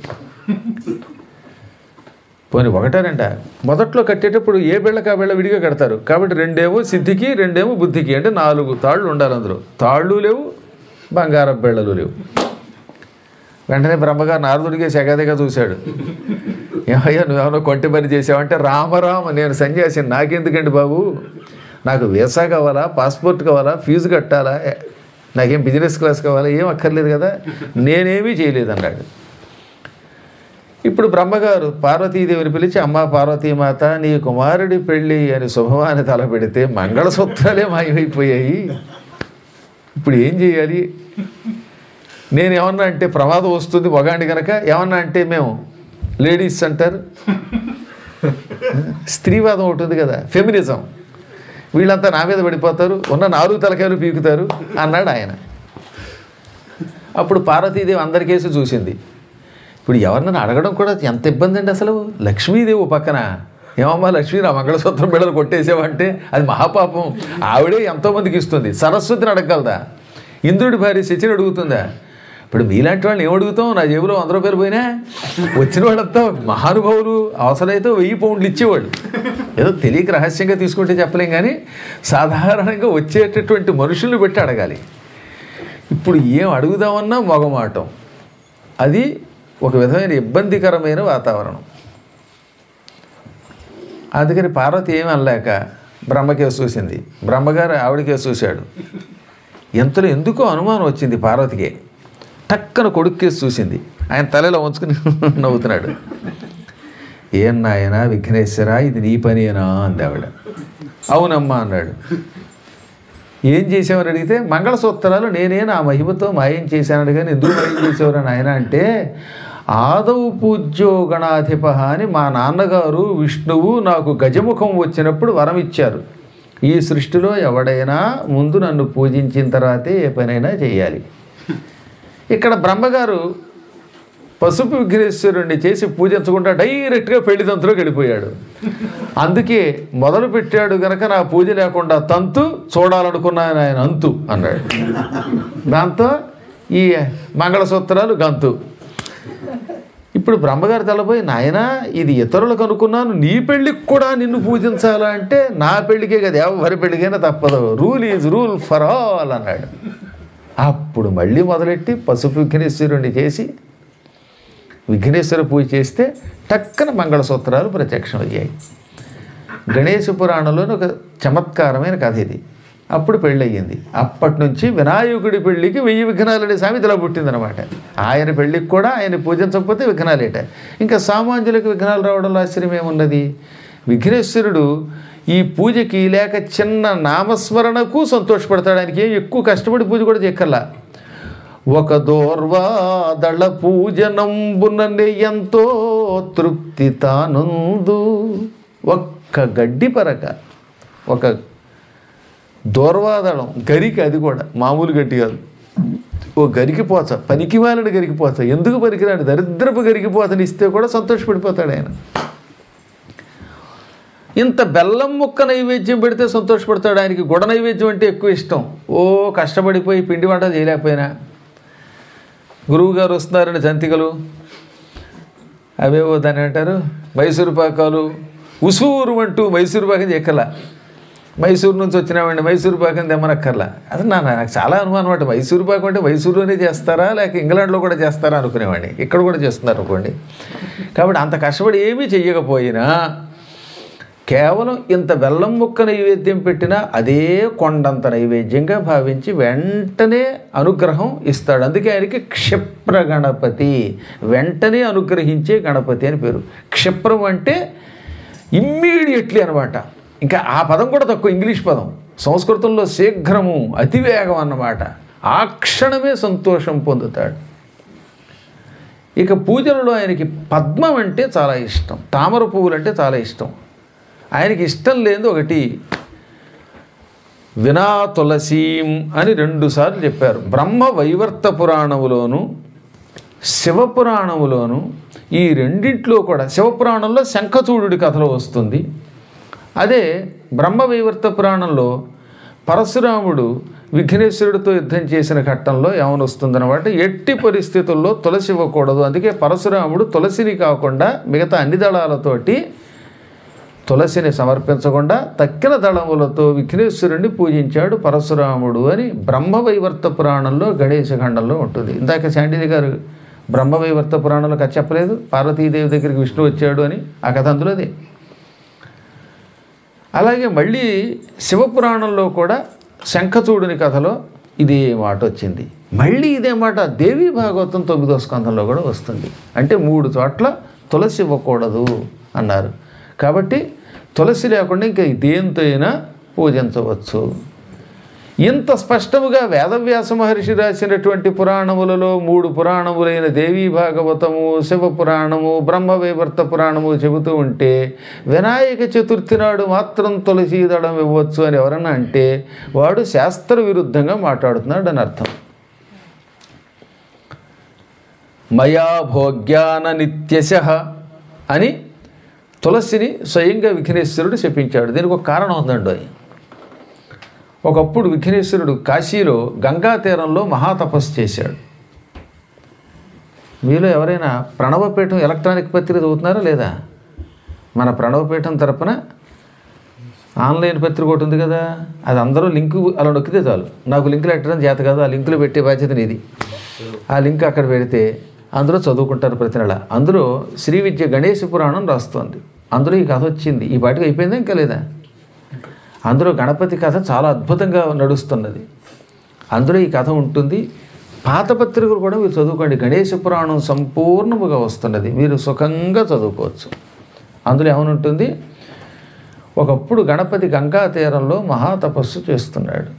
పోనీ ఒకటేనంట మొదట్లో కట్టేటప్పుడు ఏ బిళ్ళకి ఆ బిళ్ళ విడిగా కడతారు కాబట్టి రెండేమో సిద్ధికి రెండేమో బుద్ధికి అంటే నాలుగు తాళ్ళు ఉండాలి అందులో తాళ్ళు లేవు బంగారం బిళ్ళలు లేవు వెంటనే బ్రహ్మగారు నారదుడికి సెగదిగా చూశాడు ఏమయ్యా నువ్వేమన్నా కొంటి పని చేసావంటే రామరామ నేను సన్యాసి నాకెందుకండి బాబు నాకు వీసా కావాలా పాస్పోర్ట్ కావాలా ఫీజు కట్టాలా నాకేం బిజినెస్ క్లాస్ కావాలా ఏం అక్కర్లేదు కదా నేనేమీ చేయలేదు అన్నాడు ఇప్పుడు బ్రహ్మగారు పార్వతీదేవిని పిలిచి అమ్మ పార్వతీమాత నీ కుమారుడి పెళ్ళి అని శుభవాన్ని తలపెడితే మంగళసూత్రాలే మాయమైపోయాయి ఇప్పుడు ఏం చేయాలి నేను ఏమన్నా అంటే ప్రమాదం వస్తుంది మగాండి కనుక ఏమన్నా అంటే మేము లేడీస్ సెంటర్ స్త్రీవాదం ఒకటి ఉంది కదా ఫెమినిజం వీళ్ళంతా నా మీద పడిపోతారు ఉన్న నాలుగు తలకాయలు పీకుతారు అన్నాడు ఆయన అప్పుడు పార్వతీదేవి అందరికేసి చూసింది ఇప్పుడు ఎవరినైనా అడగడం కూడా ఎంత ఇబ్బంది అండి అసలు లక్ష్మీదేవి ఓ పక్కన ఏమమ్మా లక్ష్మీ నా మంగళసూత్రం బిడ్డలు కొట్టేసావంటే అది మహాపాపం ఆవిడే ఎంతోమందికి ఇస్తుంది సరస్వతిని అడగగలదా ఇంద్రుడి భార్య శచిని అడుగుతుందా ఇప్పుడు మీలాంటి వాళ్ళని ఏం అడుగుతాం నా జేబులో వంద రూపాయలు పోయినా వచ్చిన వాళ్ళంతా మహానుభావులు అవసరమైతే వెయ్యి పౌండ్లు ఇచ్చేవాళ్ళు ఏదో తెలియక రహస్యంగా తీసుకుంటే చెప్పలేం కానీ సాధారణంగా వచ్చేటటువంటి మనుషుల్ని పెట్టి అడగాలి ఇప్పుడు ఏం అడుగుదామన్నా మొగమాటం అది ఒక విధమైన ఇబ్బందికరమైన వాతావరణం అందుకని పార్వతి ఏమి అనలేక బ్రహ్మకేసి చూసింది బ్రహ్మగారు ఆవిడకేసి చూశాడు ఎంతలో ఎందుకో అనుమానం వచ్చింది పార్వతికి టక్కన కొడుక్కేసి చూసింది ఆయన తలలో ఉంచుకుని నవ్వుతున్నాడు ఏం నాయన విఘ్నేశ్వర ఇది నీ పనేనా అంది ఆవిడ అవునమ్మా అన్నాడు ఏం చేసావని అడిగితే మంగళసూత్రాలు నేనే నా మహిమతో మాయం చేశాను కానీ ఎందుకు మాయం చేసేవారు ఆయన అంటే ఆదవు పూజ్యో గణాధిప అని మా నాన్నగారు విష్ణువు నాకు గజముఖం వచ్చినప్పుడు వరం ఇచ్చారు ఈ సృష్టిలో ఎవడైనా ముందు నన్ను పూజించిన తర్వాతే ఏ పనైనా చేయాలి ఇక్కడ బ్రహ్మగారు పసుపు విఘ్నేశ్వరుణ్ణి చేసి పూజించకుండా డైరెక్ట్గా పెళ్లి తంతులోకి వెళ్ళిపోయాడు అందుకే మొదలు పెట్టాడు గనక నా పూజ లేకుండా తంతు చూడాలనుకున్నాను ఆయన అంతు అన్నాడు దాంతో ఈ మంగళసూత్రాలు గంతు ఇప్పుడు బ్రహ్మగారు తెల్లబోయి నాయన ఇది ఇతరులకు అనుకున్నాను నీ పెళ్ళికి కూడా నిన్ను పూజించాలా అంటే నా పెళ్ళికే కదా ఎవరి పెళ్ళికైనా తప్పదు rule is rule for all అన్నాడు అప్పుడు మళ్ళీ మొదలెట్టి పసుపు విఘ్నేశ్వరుణ్ణి చేసి విఘ్నేశ్వర పూజ చేస్తే టక్కన మంగళసూత్రాలు ప్రత్యక్షమయ్యాయి గణేశ పురాణంలోని ఒక చమత్కారమైన కథ ఇది అప్పుడు పెళ్ళయింది అప్పటి నుంచి వినాయకుడి పెళ్ళికి వెయ్యి విఘ్నాలనే సామెతలా పుట్టిందనమాట ఆయన పెళ్ళికి కూడా ఆయన పూజించకపోతే విఘ్నాలేట ఇంకా సామాన్యులకు విఘ్నాలు రావడంలో ఆశ్చర్యం ఏమున్నది విఘ్నేశ్వరుడు ఈ పూజకి లేక చిన్న నామస్మరణకు సంతోషపడతాడు ఆయనకి ఏం ఎక్కువ కష్టపడి పూజ కూడా చేయక్కర్లా ఒక దోర్వాదళ పూజనంబుననే ఎంతో తృప్తి తానుందు ఒక్క గడ్డి పరక ఒక దోర్వాదళం గరికి అది కూడా మామూలు గడ్డి కాదు ఓ గరికిపోచ పనికిమాలిన గరికిపోచ ఎందుకు పనికిరాడు దరిద్రపు గరికిపోతని ఇస్తే కూడా సంతోషపడిపోతాడు ఆయన ఇంత బెల్లం ముక్క నైవేద్యం పెడితే సంతోషపడతాడు ఆయనకి గుడ నైవేద్యం అంటే ఎక్కువ ఇష్టం ఓ కష్టపడిపోయి పిండి వంట చేయలేకపోయినా గురువు గారు వస్తున్నారని జంతికలు అవేవో దాన్ని అంటారు మైసూరు పాకాలు ఉసూరు అంటూ మైసూరు పాకం చెక్కల మైసూరు నుంచి వచ్చినామండి మైసూరు పాకం తెమ్మనక్కర్లా అసలు నా నాకు చాలా అనుమానం అనమాట మైసూరు పాకం అంటే మైసూరులోనే చేస్తారా లేక ఇంగ్లాండ్లో కూడా చేస్తారా అనుకునేవాడిని ఇక్కడ కూడా చేస్తున్నారు అనుకోండి కాబట్టి అంత కష్టపడి ఏమీ చెయ్యకపోయినా కేవలం ఇంత బెల్లం ముక్క నైవేద్యం పెట్టినా అదే కొండంత నైవేద్యంగా భావించి వెంటనే అనుగ్రహం ఇస్తాడు అందుకే ఆయనకి క్షిప్ర గణపతి వెంటనే అనుగ్రహించే గణపతి అని పేరు క్షిప్రం అంటే ఇమ్మీడియట్లీ అనమాట ఇంకా ఆ పదం కూడా తక్కువ ఇంగ్లీష్ పదం సంస్కృతంలో శీఘ్రము అతివేగం అన్నమాట ఆ క్షణమే సంతోషం పొందుతాడు ఇక పూజలలో ఆయనకి పద్మం అంటే చాలా ఇష్టం తామర పువ్వులు అంటే చాలా ఇష్టం ఆయనకి ఇష్టం లేనిది ఒకటి వినా తులసీం అని రెండుసార్లు చెప్పారు బ్రహ్మ వైవర్త పురాణములోను శివపురాణములోను ఈ రెండింటిలో కూడా శివపురాణంలో శంఖచూడుడి కథలో వస్తుంది అదే బ్రహ్మ వైవర్త పురాణంలో పరశురాముడు విఘ్నేశ్వరుడితో యుద్ధం చేసిన ఘట్టంలో ఏమని వస్తుందన్నమాట ఎట్టి పరిస్థితుల్లో తులసి ఇవ్వకూడదు అందుకే పరశురాముడు తులసిని కాకుండా మిగతా అన్ని దళాలతోటి తులసిని సమర్పించకుండా తక్కిన దళములతో విఘ్నేశ్వరుణ్ణి పూజించాడు పరశురాముడు అని బ్రహ్మవైవర్త పురాణంలో గణేశ ఖండంలో ఉంటుంది ఇందాక శాండిలి గారు బ్రహ్మవైవర్త పురాణంలో కథ చెప్పలేదు పార్వతీదేవి దగ్గరికి విష్ణు వచ్చాడు అని ఆ కథ అందులోదే అలాగే మళ్ళీ శివపురాణంలో కూడా శంఖచూడుని కథలో ఇదే మాట వచ్చింది మళ్ళీ ఇదే మాట దేవి భాగవతం తొమ్మిదో స్కంధంలో కూడా వస్తుంది అంటే మూడు చోట్ల తులసి ఇవ్వకూడదు అన్నారు కాబట్టి తులసి లేకుండా ఇంకా దేంతో అయినా పూజించవచ్చు ఇంత స్పష్టముగా వేదవ్యాస మహర్షి రాసినటువంటి పురాణములలో మూడు పురాణములైన దేవీ భాగవతము శివ పురాణము బ్రహ్మవైవర్త పురాణము చెబుతూ ఉంటే వినాయక చతుర్థి నాడు మాత్రం తులసి దళం ఇవ్వచ్చు అని ఎవరన్నా అంటే వాడు శాస్త్ర విరుద్ధంగా మాట్లాడుతున్నాడు అని అర్థం మయా భోగ్యాన నిత్యశ అని తులసిని స్వయంగా విఘ్నేశ్వరుడు చెప్పించాడు దీనికి ఒక కారణం ఉందండి ఒకప్పుడు విఘ్నేశ్వరుడు కాశీలో గంగా తీరంలో మహాతపస్సు చేశాడు మీలో ఎవరైనా ప్రణవపీఠం ఎలక్ట్రానిక్ పత్రిక చదువుతున్నారా లేదా మన ప్రణవపీఠం తరపున ఆన్లైన్ పత్రిక ఒకటి ఉంది కదా అది అందరూ లింకు అలా నొక్కితే చాలు నాకు లింకులు పెట్టడం చేత కాదు ఆ లింకులు పెట్టే బాధ్యత నీది ఆ లింక్ అక్కడ పెడితే అందులో చదువుకుంటారు ప్రతి నెల అందులో శ్రీ విద్య గణేశ పురాణం రాస్తోంది అందులో ఈ కథ వచ్చింది ఈ పాటికి అయిపోయిందా ఇంకా లేదా అందులో గణపతి కథ చాలా అద్భుతంగా నడుస్తున్నది అందులో ఈ కథ ఉంటుంది పాత పత్రికలు కూడా మీరు చదువుకోండి గణేశ పురాణం సంపూర్ణముగా వస్తున్నది మీరు సుఖంగా చదువుకోవచ్చు అందులో ఏమనుంటుంది ఒకప్పుడు గణపతి గంగా తీరంలో మహాతపస్సు చేస్తున్నాడు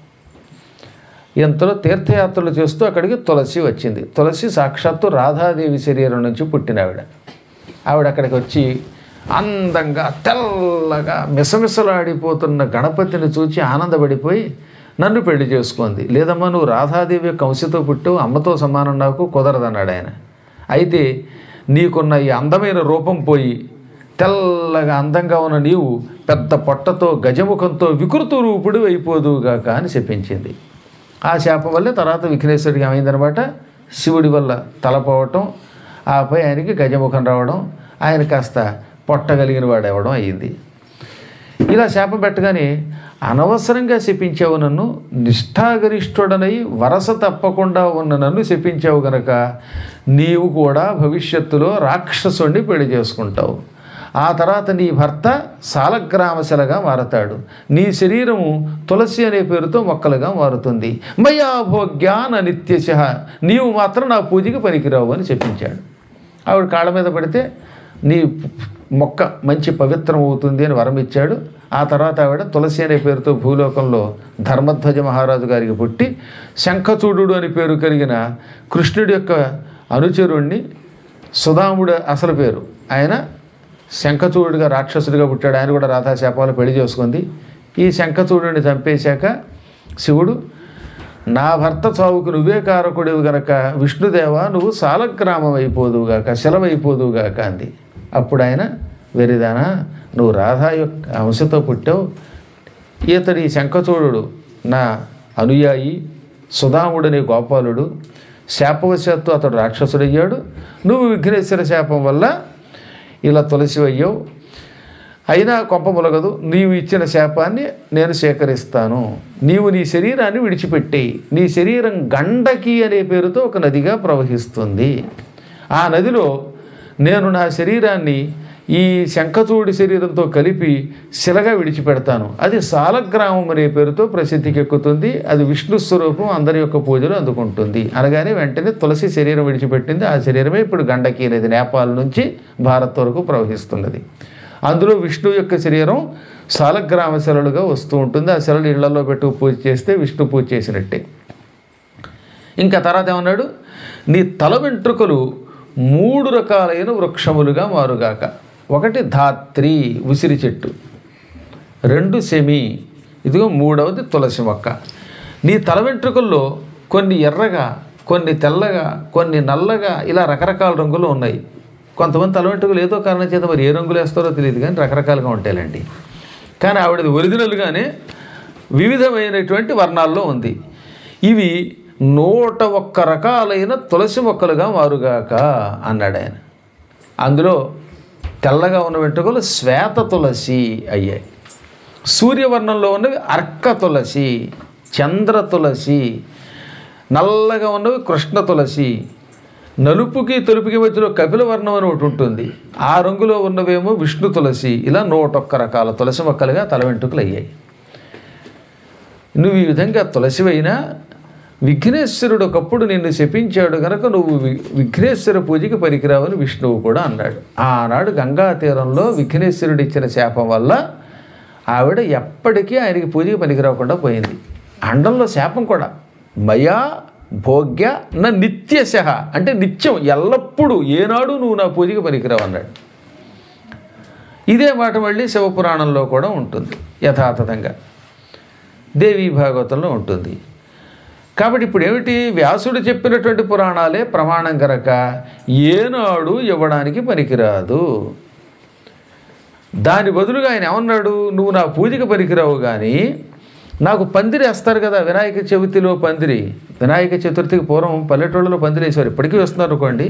ఇంతలో తీర్థయాత్రలు చేస్తూ అక్కడికి తులసి వచ్చింది తులసి సాక్షాత్తు రాధాదేవి శరీరం నుంచి పుట్టిన ఆవిడ ఆవిడ అక్కడికి వచ్చి అందంగా తెల్లగా మిసమిసలాడిపోతున్న గణపతిని చూచి ఆనందపడిపోయి నన్ను పెళ్లి చేసుకుంది లేదమ్మా నువ్వు రాధాదేవి యొక్క అంశతో పుట్టు అమ్మతో సమానం నాకు కుదరదన్నాడు ఆయన అయితే నీకున్న ఈ అందమైన రూపం పోయి తెల్లగా అందంగా ఉన్న నీవు పెద్ద పొట్టతో గజముఖంతో వికృత రూపుడు అయిపోదుగాక అని చెప్పించింది ఆ శాపం వల్లే తర్వాత విఘ్నేశ్వరుడికి ఏమైందనమాట శివుడి వల్ల తలపోవటం ఆపై ఆయనకి గజముఖం రావడం ఆయన కాస్త పొట్టగలిగిన వాడు అవ్వడం అయ్యింది ఇలా శాపం పెట్టగానే అనవసరంగా శపించావు నన్ను నిష్ఠాగరిష్ఠుడనై వరస తప్పకుండా ఉన్న నన్ను శపించావు గనక నీవు కూడా భవిష్యత్తులో రాక్షసుణ్ణి పెళ్లి చేసుకుంటావు ఆ తర్వాత నీ భర్త సాలగ్రామశలగా మారతాడు నీ శరీరము తులసి అనే పేరుతో మొక్కలుగా మారుతుంది మయా భోగ్యాన నిత్యశ నీవు మాత్రం నా పూజకి పనికిరావు అని చెప్పించాడు ఆవిడ కాళ్ళ మీద పడితే నీ మొక్క మంచి పవిత్రం అవుతుంది అని వరం ఇచ్చాడు ఆ తర్వాత ఆవిడ తులసి అనే పేరుతో భూలోకంలో ధర్మధ్వజ మహారాజు గారికి పుట్టి శంఖచూడు అని పేరు కలిగిన కృష్ణుడి యొక్క అనుచరుణ్ణి సుధాముడు అసలు పేరు ఆయన శంఖచూడుగా రాక్షసుడిగా పుట్టాడు ఆయన కూడా రాధాశాపాలు పెళ్లి చేసుకుంది ఈ శంఖచూడుని చంపేశాక శివుడు నా భర్త చావుకు నువ్వే కారకుడివి గనక విష్ణుదేవ నువ్వు సాలగ్రామం అయిపోదువుగాక శిలవైపోదువుగాక అంది అప్పుడు ఆయన వెరిదానా నువ్వు రాధా యొక్క అంశతో పుట్టావు ఈతడి శంఖచూడు నా అనుయాయి సుధాముడనే గోపాలుడు శాపవశాత్తు అతడు రాక్షసుడయ్యాడు నువ్వు విఘ్నేశ్వర శాపం వల్ల ఇలా తులసి అయ్యావు అయినా కొంప ములగదు నీవు ఇచ్చిన శాపాన్ని నేను సేకరిస్తాను నీవు నీ శరీరాన్ని విడిచిపెట్టేయి నీ శరీరం గండకి అనే పేరుతో ఒక నదిగా ప్రవహిస్తుంది ఆ నదిలో నేను నా శరీరాన్ని ఈ శంఖచూడి శరీరంతో కలిపి శిలగా విడిచిపెడతాను అది సాలగ్రామం అనే పేరుతో ప్రసిద్ధికి ఎక్కుతుంది అది విష్ణు స్వరూపం అందరి యొక్క పూజలు అందుకుంటుంది అనగానే వెంటనే తులసి శరీరం విడిచిపెట్టింది ఆ శరీరమే ఇప్పుడు గండకీ నది నేపాల్ నుంచి భారత్ వరకు ప్రవహిస్తున్నది అందులో విష్ణు యొక్క శరీరం సాలగ్రామ శిలలుగా వస్తూ ఉంటుంది ఆ శిలలు ఇళ్లలో పెట్టు పూజ చేస్తే విష్ణు పూజ చేసినట్టే ఇంకా తర్వాత ఏమన్నాడు నీ తల వెంట్రుకలు మూడు రకాలైన వృక్షములుగా మారుగాక ఒకటి ధాత్రి ఉసిరి చెట్టు రెండు సెమి ఇదిగో మూడవది తులసి మొక్క నీ తల వెంట్రుకల్లో కొన్ని ఎర్రగా కొన్ని తెల్లగా కొన్ని నల్లగా ఇలా రకరకాల రంగులు ఉన్నాయి కొంతమంది తల వెంట్రుకలు ఏదో కారణం చేత మరి ఏ రంగులు వేస్తారో తెలియదు కానీ రకరకాలుగా ఉంటాయిలండి కానీ ఆవిడది ఒరిజినల్గానే వివిధమైనటువంటి వర్ణాల్లో ఉంది ఇవి నూట ఒక్క రకాలైన తులసి మొక్కలుగా మారుగాక అన్నాడు ఆయన అందులో తెల్లగా ఉన్న వెంట్రుకలు శ్వేత తులసి అయ్యాయి సూర్యవర్ణంలో ఉన్నవి అర్క తులసి చంద్ర తులసి నల్లగా ఉన్నవి కృష్ణ తులసి నలుపుకి తెలుపుకి మధ్యలో కపిల వర్ణం అని ఒకటి ఉంటుంది ఆ రంగులో ఉన్నవేమో విష్ణు తులసి ఇలా నూటొక్క రకాల తులసి మొక్కలుగా తల వెంట్రుకలు అయ్యాయి నువ్వు ఈ విధంగా తులసివైనా విఘ్నేశ్వరుడు ఒకప్పుడు నిన్ను శపించాడు గనక నువ్వు వి- విఘ్నేశ్వర పూజకి పనికిరావని విష్ణువు కూడా అన్నాడు ఆనాడు గంగా తీరంలో విఘ్నేశ్వరుడు ఇచ్చిన శాపం వల్ల ఆవిడ ఎప్పటికీ ఆయనకి పూజకి పనికిరాకుండా పోయింది అండంలో శాపం కూడా మయా భోగ్య నా నిత్యశ అంటే నిత్యం ఎల్లప్పుడూ ఏనాడు నువ్వు నా పూజకి పనికిరావు అన్నాడు ఇదే మాట మళ్ళీ శివపురాణంలో కూడా ఉంటుంది యథాతథంగా దేవీ భాగవతంలో ఉంటుంది కాబట్టి ఇప్పుడు ఏమిటి వ్యాసుడు చెప్పినటువంటి పురాణాలే ప్రమాణం కనుక ఏనాడు ఇవ్వడానికి పనికిరాదు దాని బదులుగా ఆయన ఏమన్నాడు నువ్వు నా పూజకి పనికిరావు కానీ నాకు పందిరి వేస్తారు కదా వినాయక చవితిలో పందిరి వినాయక చతుర్థికి పూర్వం పల్లెటూళ్ళలో పందిరి వేసేవారు ఇప్పటికీ వస్తున్నారు అనుకోండి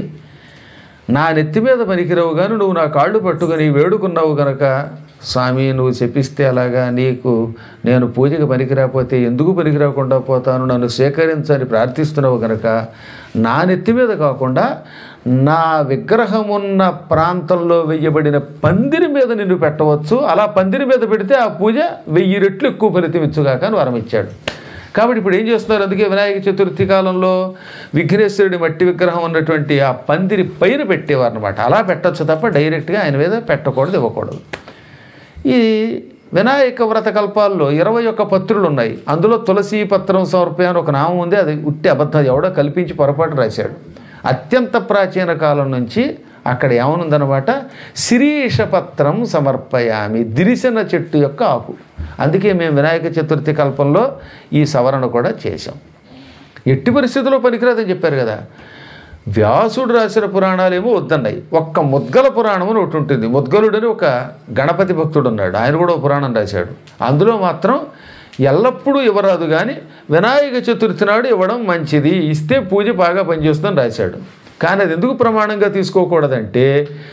నా నెత్తి మీద పనికిరావు కానీ నువ్వు నా కాళ్ళు పట్టుకొని వేడుకున్నావు గనక స్వామి నువ్వు చెప్పిస్తే అలాగా నీకు నేను పూజకి పనికిరాకపోతే ఎందుకు పనికిరాకుండా పోతాను నన్ను స్వీకరించని ప్రార్థిస్తున్నావు గనక నా నెత్తి మీద కాకుండా నా విగ్రహం ఉన్న ప్రాంతంలో వెయ్యబడిన పందిరి మీద నిన్ను పెట్టవచ్చు అలా పందిరి మీద పెడితే ఆ పూజ వెయ్యి రెట్లు ఎక్కువ ఫలితం ఇచ్చుగాక అని వరం ఇచ్చాడు కాబట్టి ఇప్పుడు ఏం చేస్తున్నారు అందుకే వినాయక చతుర్థి కాలంలో విఘ్నేశ్వరుడి మట్టి విగ్రహం ఉన్నటువంటి ఆ పందిరి పైన పెట్టేవారు అనమాట అలా పెట్టచ్చు తప్ప డైరెక్ట్గా ఆయన మీద పెట్టకూడదు ఇవ్వకూడదు ఈ వినాయక వ్రత కల్పాల్లో ఇరవై ఒక్క పత్రులు ఉన్నాయి అందులో తులసి పత్రం సమర్పయ అని ఒక నామం ఉంది అది ఉట్టి అబద్ధం ఎవడో కల్పించి పొరపాటు రాశాడు అత్యంత ప్రాచీన కాలం నుంచి అక్కడ ఏమనుందనమాట శిరీష పత్రం సమర్పయామి దిరిసిన చెట్టు యొక్క ఆకు అందుకే మేము వినాయక చతుర్థి కల్పంలో ఈ సవరణ కూడా చేశాం ఎట్టి పరిస్థితుల్లో పనికిరాదని చెప్పారు కదా వ్యాసుడు రాసిన పురాణాలేమో వద్దన్నాయి ఒక్క ముద్గల పురాణం అని ఒకటి ఉంటుంది ముద్గలుడని ఒక గణపతి భక్తుడు ఉన్నాడు ఆయన కూడా ఒక పురాణం రాశాడు అందులో మాత్రం ఎల్లప్పుడూ ఇవ్వరాదు కానీ వినాయక చతుర్థి నాడు ఇవ్వడం మంచిది ఇస్తే పూజ బాగా పనిచేస్తుందని రాశాడు కానీ అది ఎందుకు ప్రమాణంగా తీసుకోకూడదంటే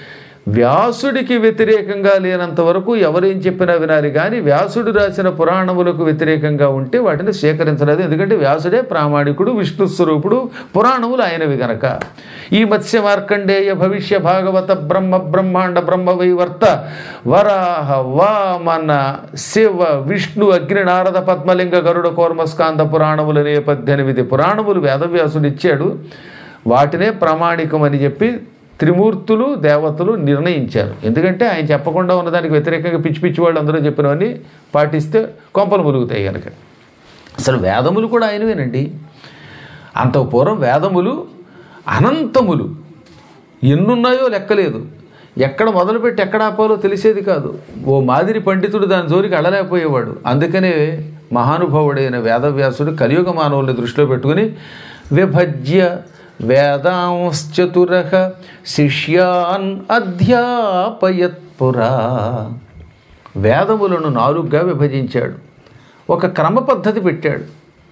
వ్యాసుడికి వ్యతిరేకంగా లేనంత వరకు ఎవరేం చెప్పినా వినాలి కానీ వ్యాసుడు రాసిన పురాణములకు వ్యతిరేకంగా ఉంటే వాటిని స్వీకరించలేదు ఎందుకంటే వ్యాసుడే ప్రామాణికుడు విష్ణు స్వరూపుడు పురాణములు ఆయనవి గనక ఈ మత్స్య మార్కండేయ భవిష్య భాగవత బ్రహ్మ బ్రహ్మాండ బ్రహ్మ వైవర్త వరాహ వామన శివ విష్ణు అగ్ని నారద పద్మలింగ గరుడ కోర్మస్కాంద పురాణములనే పద్దెనిమిది పురాణములు వేదవ్యాసుడు ఇచ్చాడు వాటినే ప్రామాణికమని చెప్పి త్రిమూర్తులు దేవతలు నిర్ణయించారు ఎందుకంటే ఆయన చెప్పకుండా ఉన్నదానికి వ్యతిరేకంగా పిచ్చి పిచ్చి వాళ్ళు అందరూ చెప్పినవన్నీ పాటిస్తే కొంపలు ములుగుతాయి కనుక అసలు వేదములు కూడా ఆయనవేనండి అంత పూర్వం వేదములు అనంతములు ఎన్నున్నాయో లెక్కలేదు ఎక్కడ మొదలుపెట్టి ఎక్కడ ఆపాలో తెలిసేది కాదు ఓ మాదిరి పండితుడు దాని జోలికి అడలేకపోయేవాడు అందుకనే మహానుభావుడైన వేదవ్యాసుడు కలియుగ మానవుల్ని దృష్టిలో పెట్టుకుని విభజ్య వేదాంశ్చతుర శిష్యాన్ అధ్యాపయత్పురా వేదములను నాలుగుగా విభజించాడు ఒక క్రమ పద్ధతి పెట్టాడు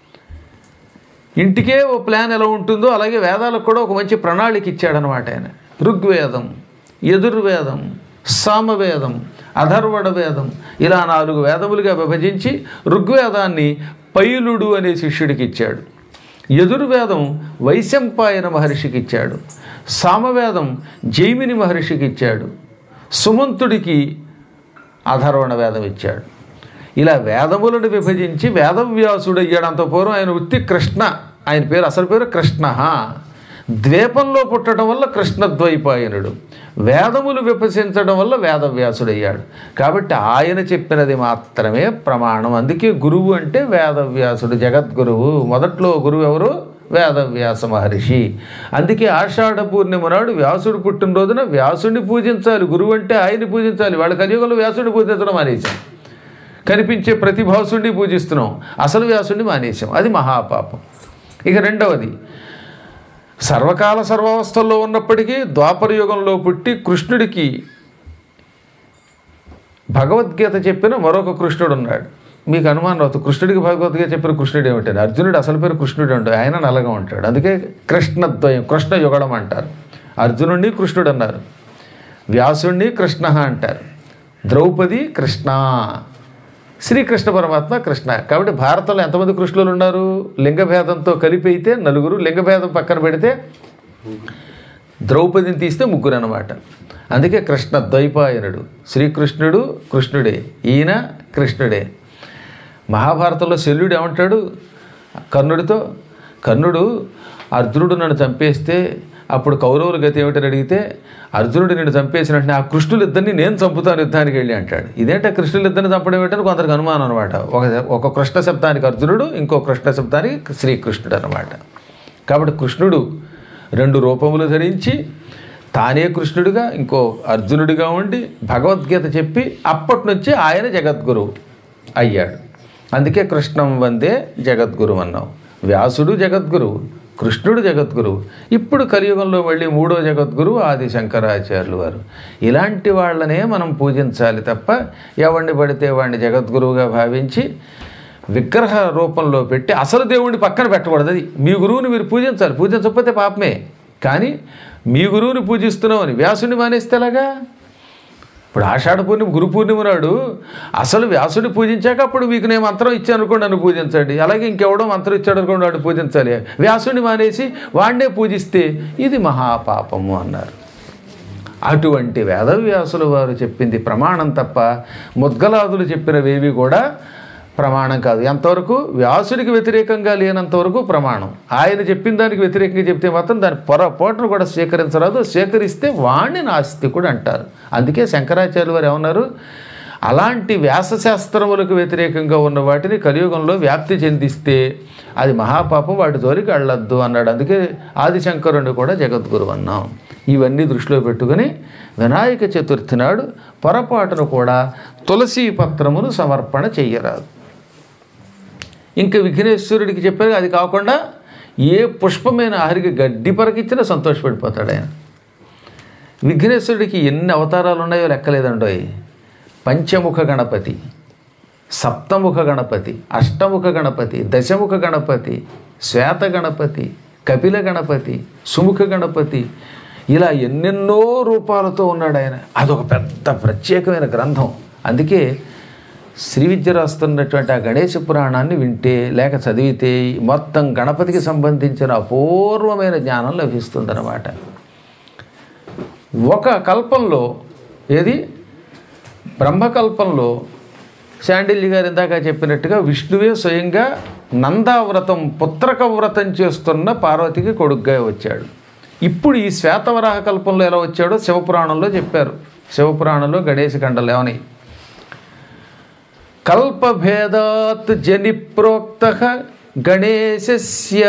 ఇంటికే ఓ ప్లాన్ ఎలా ఉంటుందో అలాగే వేదాలకు కూడా ఒక మంచి ప్రణాళిక ఇచ్చాడనమాట ఆయన ఋగ్వేదం యజుర్వేదం సామవేదం అధర్వణ వేదం ఇలా నాలుగు వేదములుగా విభజించి ఋగ్వేదాన్ని పైలుడు అనే శిష్యుడికి ఇచ్చాడు యజుర్వేదం వైశంపాయన మహర్షికి ఇచ్చాడు సామవేదం జైమిని మహర్షికి ఇచ్చాడు సుమంతుడికి అధర్వణ వేదం ఇచ్చాడు ఇలా వేదములను విభజించి వేదవ్యాసుడు అయ్యాడంత పూర్వం ఆయన వృత్తి కృష్ణ ఆయన పేరు అసలు పేరు కృష్ణ ద్వీపంలో పుట్టడం వల్ల కృష్ణద్వైపాయనుడు వేదములు విభజించడం వల్ల వేదవ్యాసుడయ్యాడు కాబట్టి ఆయన చెప్పినది మాత్రమే ప్రమాణం అందుకే గురువు అంటే వేదవ్యాసుడు జగద్గురువు మొదట్లో గురువు ఎవరు వేదవ్యాస మహర్షి అందుకే ఆషాఢ పూర్ణిమ నాడు వ్యాసుడు పుట్టినరోజున వ్యాసుడిని పూజించాలి గురువు అంటే ఆయన్ని పూజించాలి వాళ్ళ కలియుగంలో వ్యాసుడిని పూజించడం మానేశాం కనిపించే ప్రతి భాసుడిని పూజిస్తున్నాం అసలు వ్యాసుడిని మానేశాం అది మహాపాపం ఇక రెండవది సర్వకాల సర్వావస్థల్లో ఉన్నప్పటికీ ద్వాపర యుగంలో పుట్టి కృష్ణుడికి భగవద్గీత చెప్పిన మరొక కృష్ణుడు ఉన్నాడు మీకు అనుమానం అవుతుంది కృష్ణుడికి భగవద్గీత చెప్పిన కృష్ణుడు ఏమిటండి అర్జునుడు అసలు పేరు కృష్ణుడు ఉంటాడు ఆయన నల్లగా ఉంటాడు అందుకే కృష్ణద్వయం కృష్ణ యుగడం అంటారు అర్జునుడిని కృష్ణుడు అన్నారు వ్యాసుడిని కృష్ణ అంటారు ద్రౌపది కృష్ణ శ్రీకృష్ణ పరమాత్మ కృష్ణ కాబట్టి భారతంలో ఎంతమంది కృష్ణులు ఉన్నారు లింగభేదంతో కలిపి అయితే నలుగురు లింగభేదం పక్కన పెడితే ద్రౌపదిని తీస్తే ముగ్గురు అనమాట అందుకే కృష్ణ ద్వైపాయనుడు శ్రీకృష్ణుడు కృష్ణుడే ఈయన కృష్ణుడే మహాభారతంలో శల్యుడు ఏమంటాడు కర్ణుడితో కర్ణుడు అర్జునుడు నన్ను చంపేస్తే అప్పుడు కౌరవుల గతి ఏమిటని అడిగితే అర్జునుడు నేను చంపేసిన వెంటనే ఆ కృష్ణులు ఇద్దరిని నేను చంపుతాను యుద్ధానికి వెళ్ళి అంటాడు ఇదేంటే కృష్ణులు ఇద్దరిని చంపడం ఏంటని కొందరికి అనుమానం అనమాట ఒక ఒక కృష్ణ శబ్దానికి అర్జునుడు ఇంకో కృష్ణ శబ్దానికి శ్రీకృష్ణుడు అనమాట కాబట్టి కృష్ణుడు రెండు రూపములు ధరించి తానే కృష్ణుడిగా ఇంకో అర్జునుడిగా ఉండి భగవద్గీత చెప్పి అప్పటి నుంచి ఆయన జగద్గురువు అయ్యాడు అందుకే కృష్ణం వందే జగద్గురు అన్నాం వ్యాసుడు జగద్గురువు కృష్ణుడు జగద్గురువు ఇప్పుడు కలియుగంలో మళ్ళీ మూడో జగద్గురువు ఆది శంకరాచార్యులు వారు ఇలాంటి వాళ్ళనే మనం పూజించాలి తప్ప ఎవరిని పడితే వాడిని జగద్గురువుగా భావించి విగ్రహ రూపంలో పెట్టి అసలు దేవుడిని పక్కన పెట్టకూడదు అది మీ గురువుని మీరు పూజించాలి పూజించకపోతే పాపమే కానీ మీ గురువుని పూజిస్తున్నామని వ్యాసుని మానేస్తే ఎలాగా ఇప్పుడు ఆషాఢ పూర్ణిమ గురు పూర్ణిమ నాడు అసలు వ్యాసుని పూజించాక అప్పుడు మీకు నేను మంత్రం ఇచ్చాను అనుకోండి నన్ను పూజించండి అలాగే ఇంకెవడో మంత్రం ఇచ్చాడు అనుకోండి వాడు పూజించాలి వ్యాసుని మానేసి వాడినే పూజిస్తే ఇది మహాపాపము అన్నారు అటువంటి వేదవ్యాసుల వారు చెప్పింది ప్రమాణం తప్ప ముద్గలాదులు చెప్పినవేవి కూడా ప్రమాణం కాదు ఎంతవరకు వ్యాసుడికి వ్యతిరేకంగా లేనంతవరకు ప్రమాణం ఆయన చెప్పిన దానికి వ్యతిరేకంగా చెప్తే మాత్రం దాని పొరపాటును కూడా స్వీకరించరాదు స్వీకరిస్తే వాణ్ణి నాస్తికుడు అంటారు అందుకే శంకరాచార్యులు వారు ఏమన్నారు అలాంటి వ్యాసశాస్త్రములకు వ్యతిరేకంగా ఉన్న వాటిని కలియుగంలో వ్యాప్తి చెందిస్తే అది మహాపాపం వాటి జోలికి వెళ్ళొద్దు అన్నాడు అందుకే ఆదిశంకరుని కూడా జగద్గురు అన్నాం ఇవన్నీ దృష్టిలో పెట్టుకుని వినాయక చతుర్థి నాడు పొరపాటును కూడా తులసి పత్రమును సమర్పణ చెయ్యరాదు ఇంకా విఘ్నేశ్వరుడికి చెప్పారు అది కాకుండా ఏ పుష్పమైన ఆఖరికి గడ్డి పరకిచ్చినా సంతోషపడిపోతాడు ఆయన విఘ్నేశ్వరుడికి ఎన్ని అవతారాలు ఉన్నాయో లెక్కలేదండోయ్ పంచముఖ గణపతి సప్తముఖ గణపతి అష్టముఖ గణపతి దశముఖ గణపతి శ్వేత గణపతి కపిల గణపతి సుముఖ గణపతి ఇలా ఎన్నెన్నో రూపాలతో ఉన్నాడు ఆయన అదొక పెద్ద ప్రత్యేకమైన గ్రంథం అందుకే శ్రీ విద్య రాస్తున్నటువంటి ఆ గణేశ పురాణాన్ని వింటే లేక చదివితే మొత్తం గణపతికి సంబంధించిన అపూర్వమైన జ్ఞానం లభిస్తుందన్నమాట ఒక కల్పంలో ఏది బ్రహ్మకల్పంలో శాండిల్య గారు ఇందాక చెప్పినట్టుగా విష్ణువే స్వయంగా నందావ్రతం పుత్రక వ్రతం చేస్తున్న పార్వతికి కొడుగ్గా వచ్చాడు ఇప్పుడు ఈ శ్వేతవరాహ కల్పంలో ఎలా వచ్చాడో శివపురాణంలో చెప్పారు శివపురాణంలో గణేశ ఖండలు ఏమని కల్పభేదాత్ జని ప్రోక్త గణేశస్య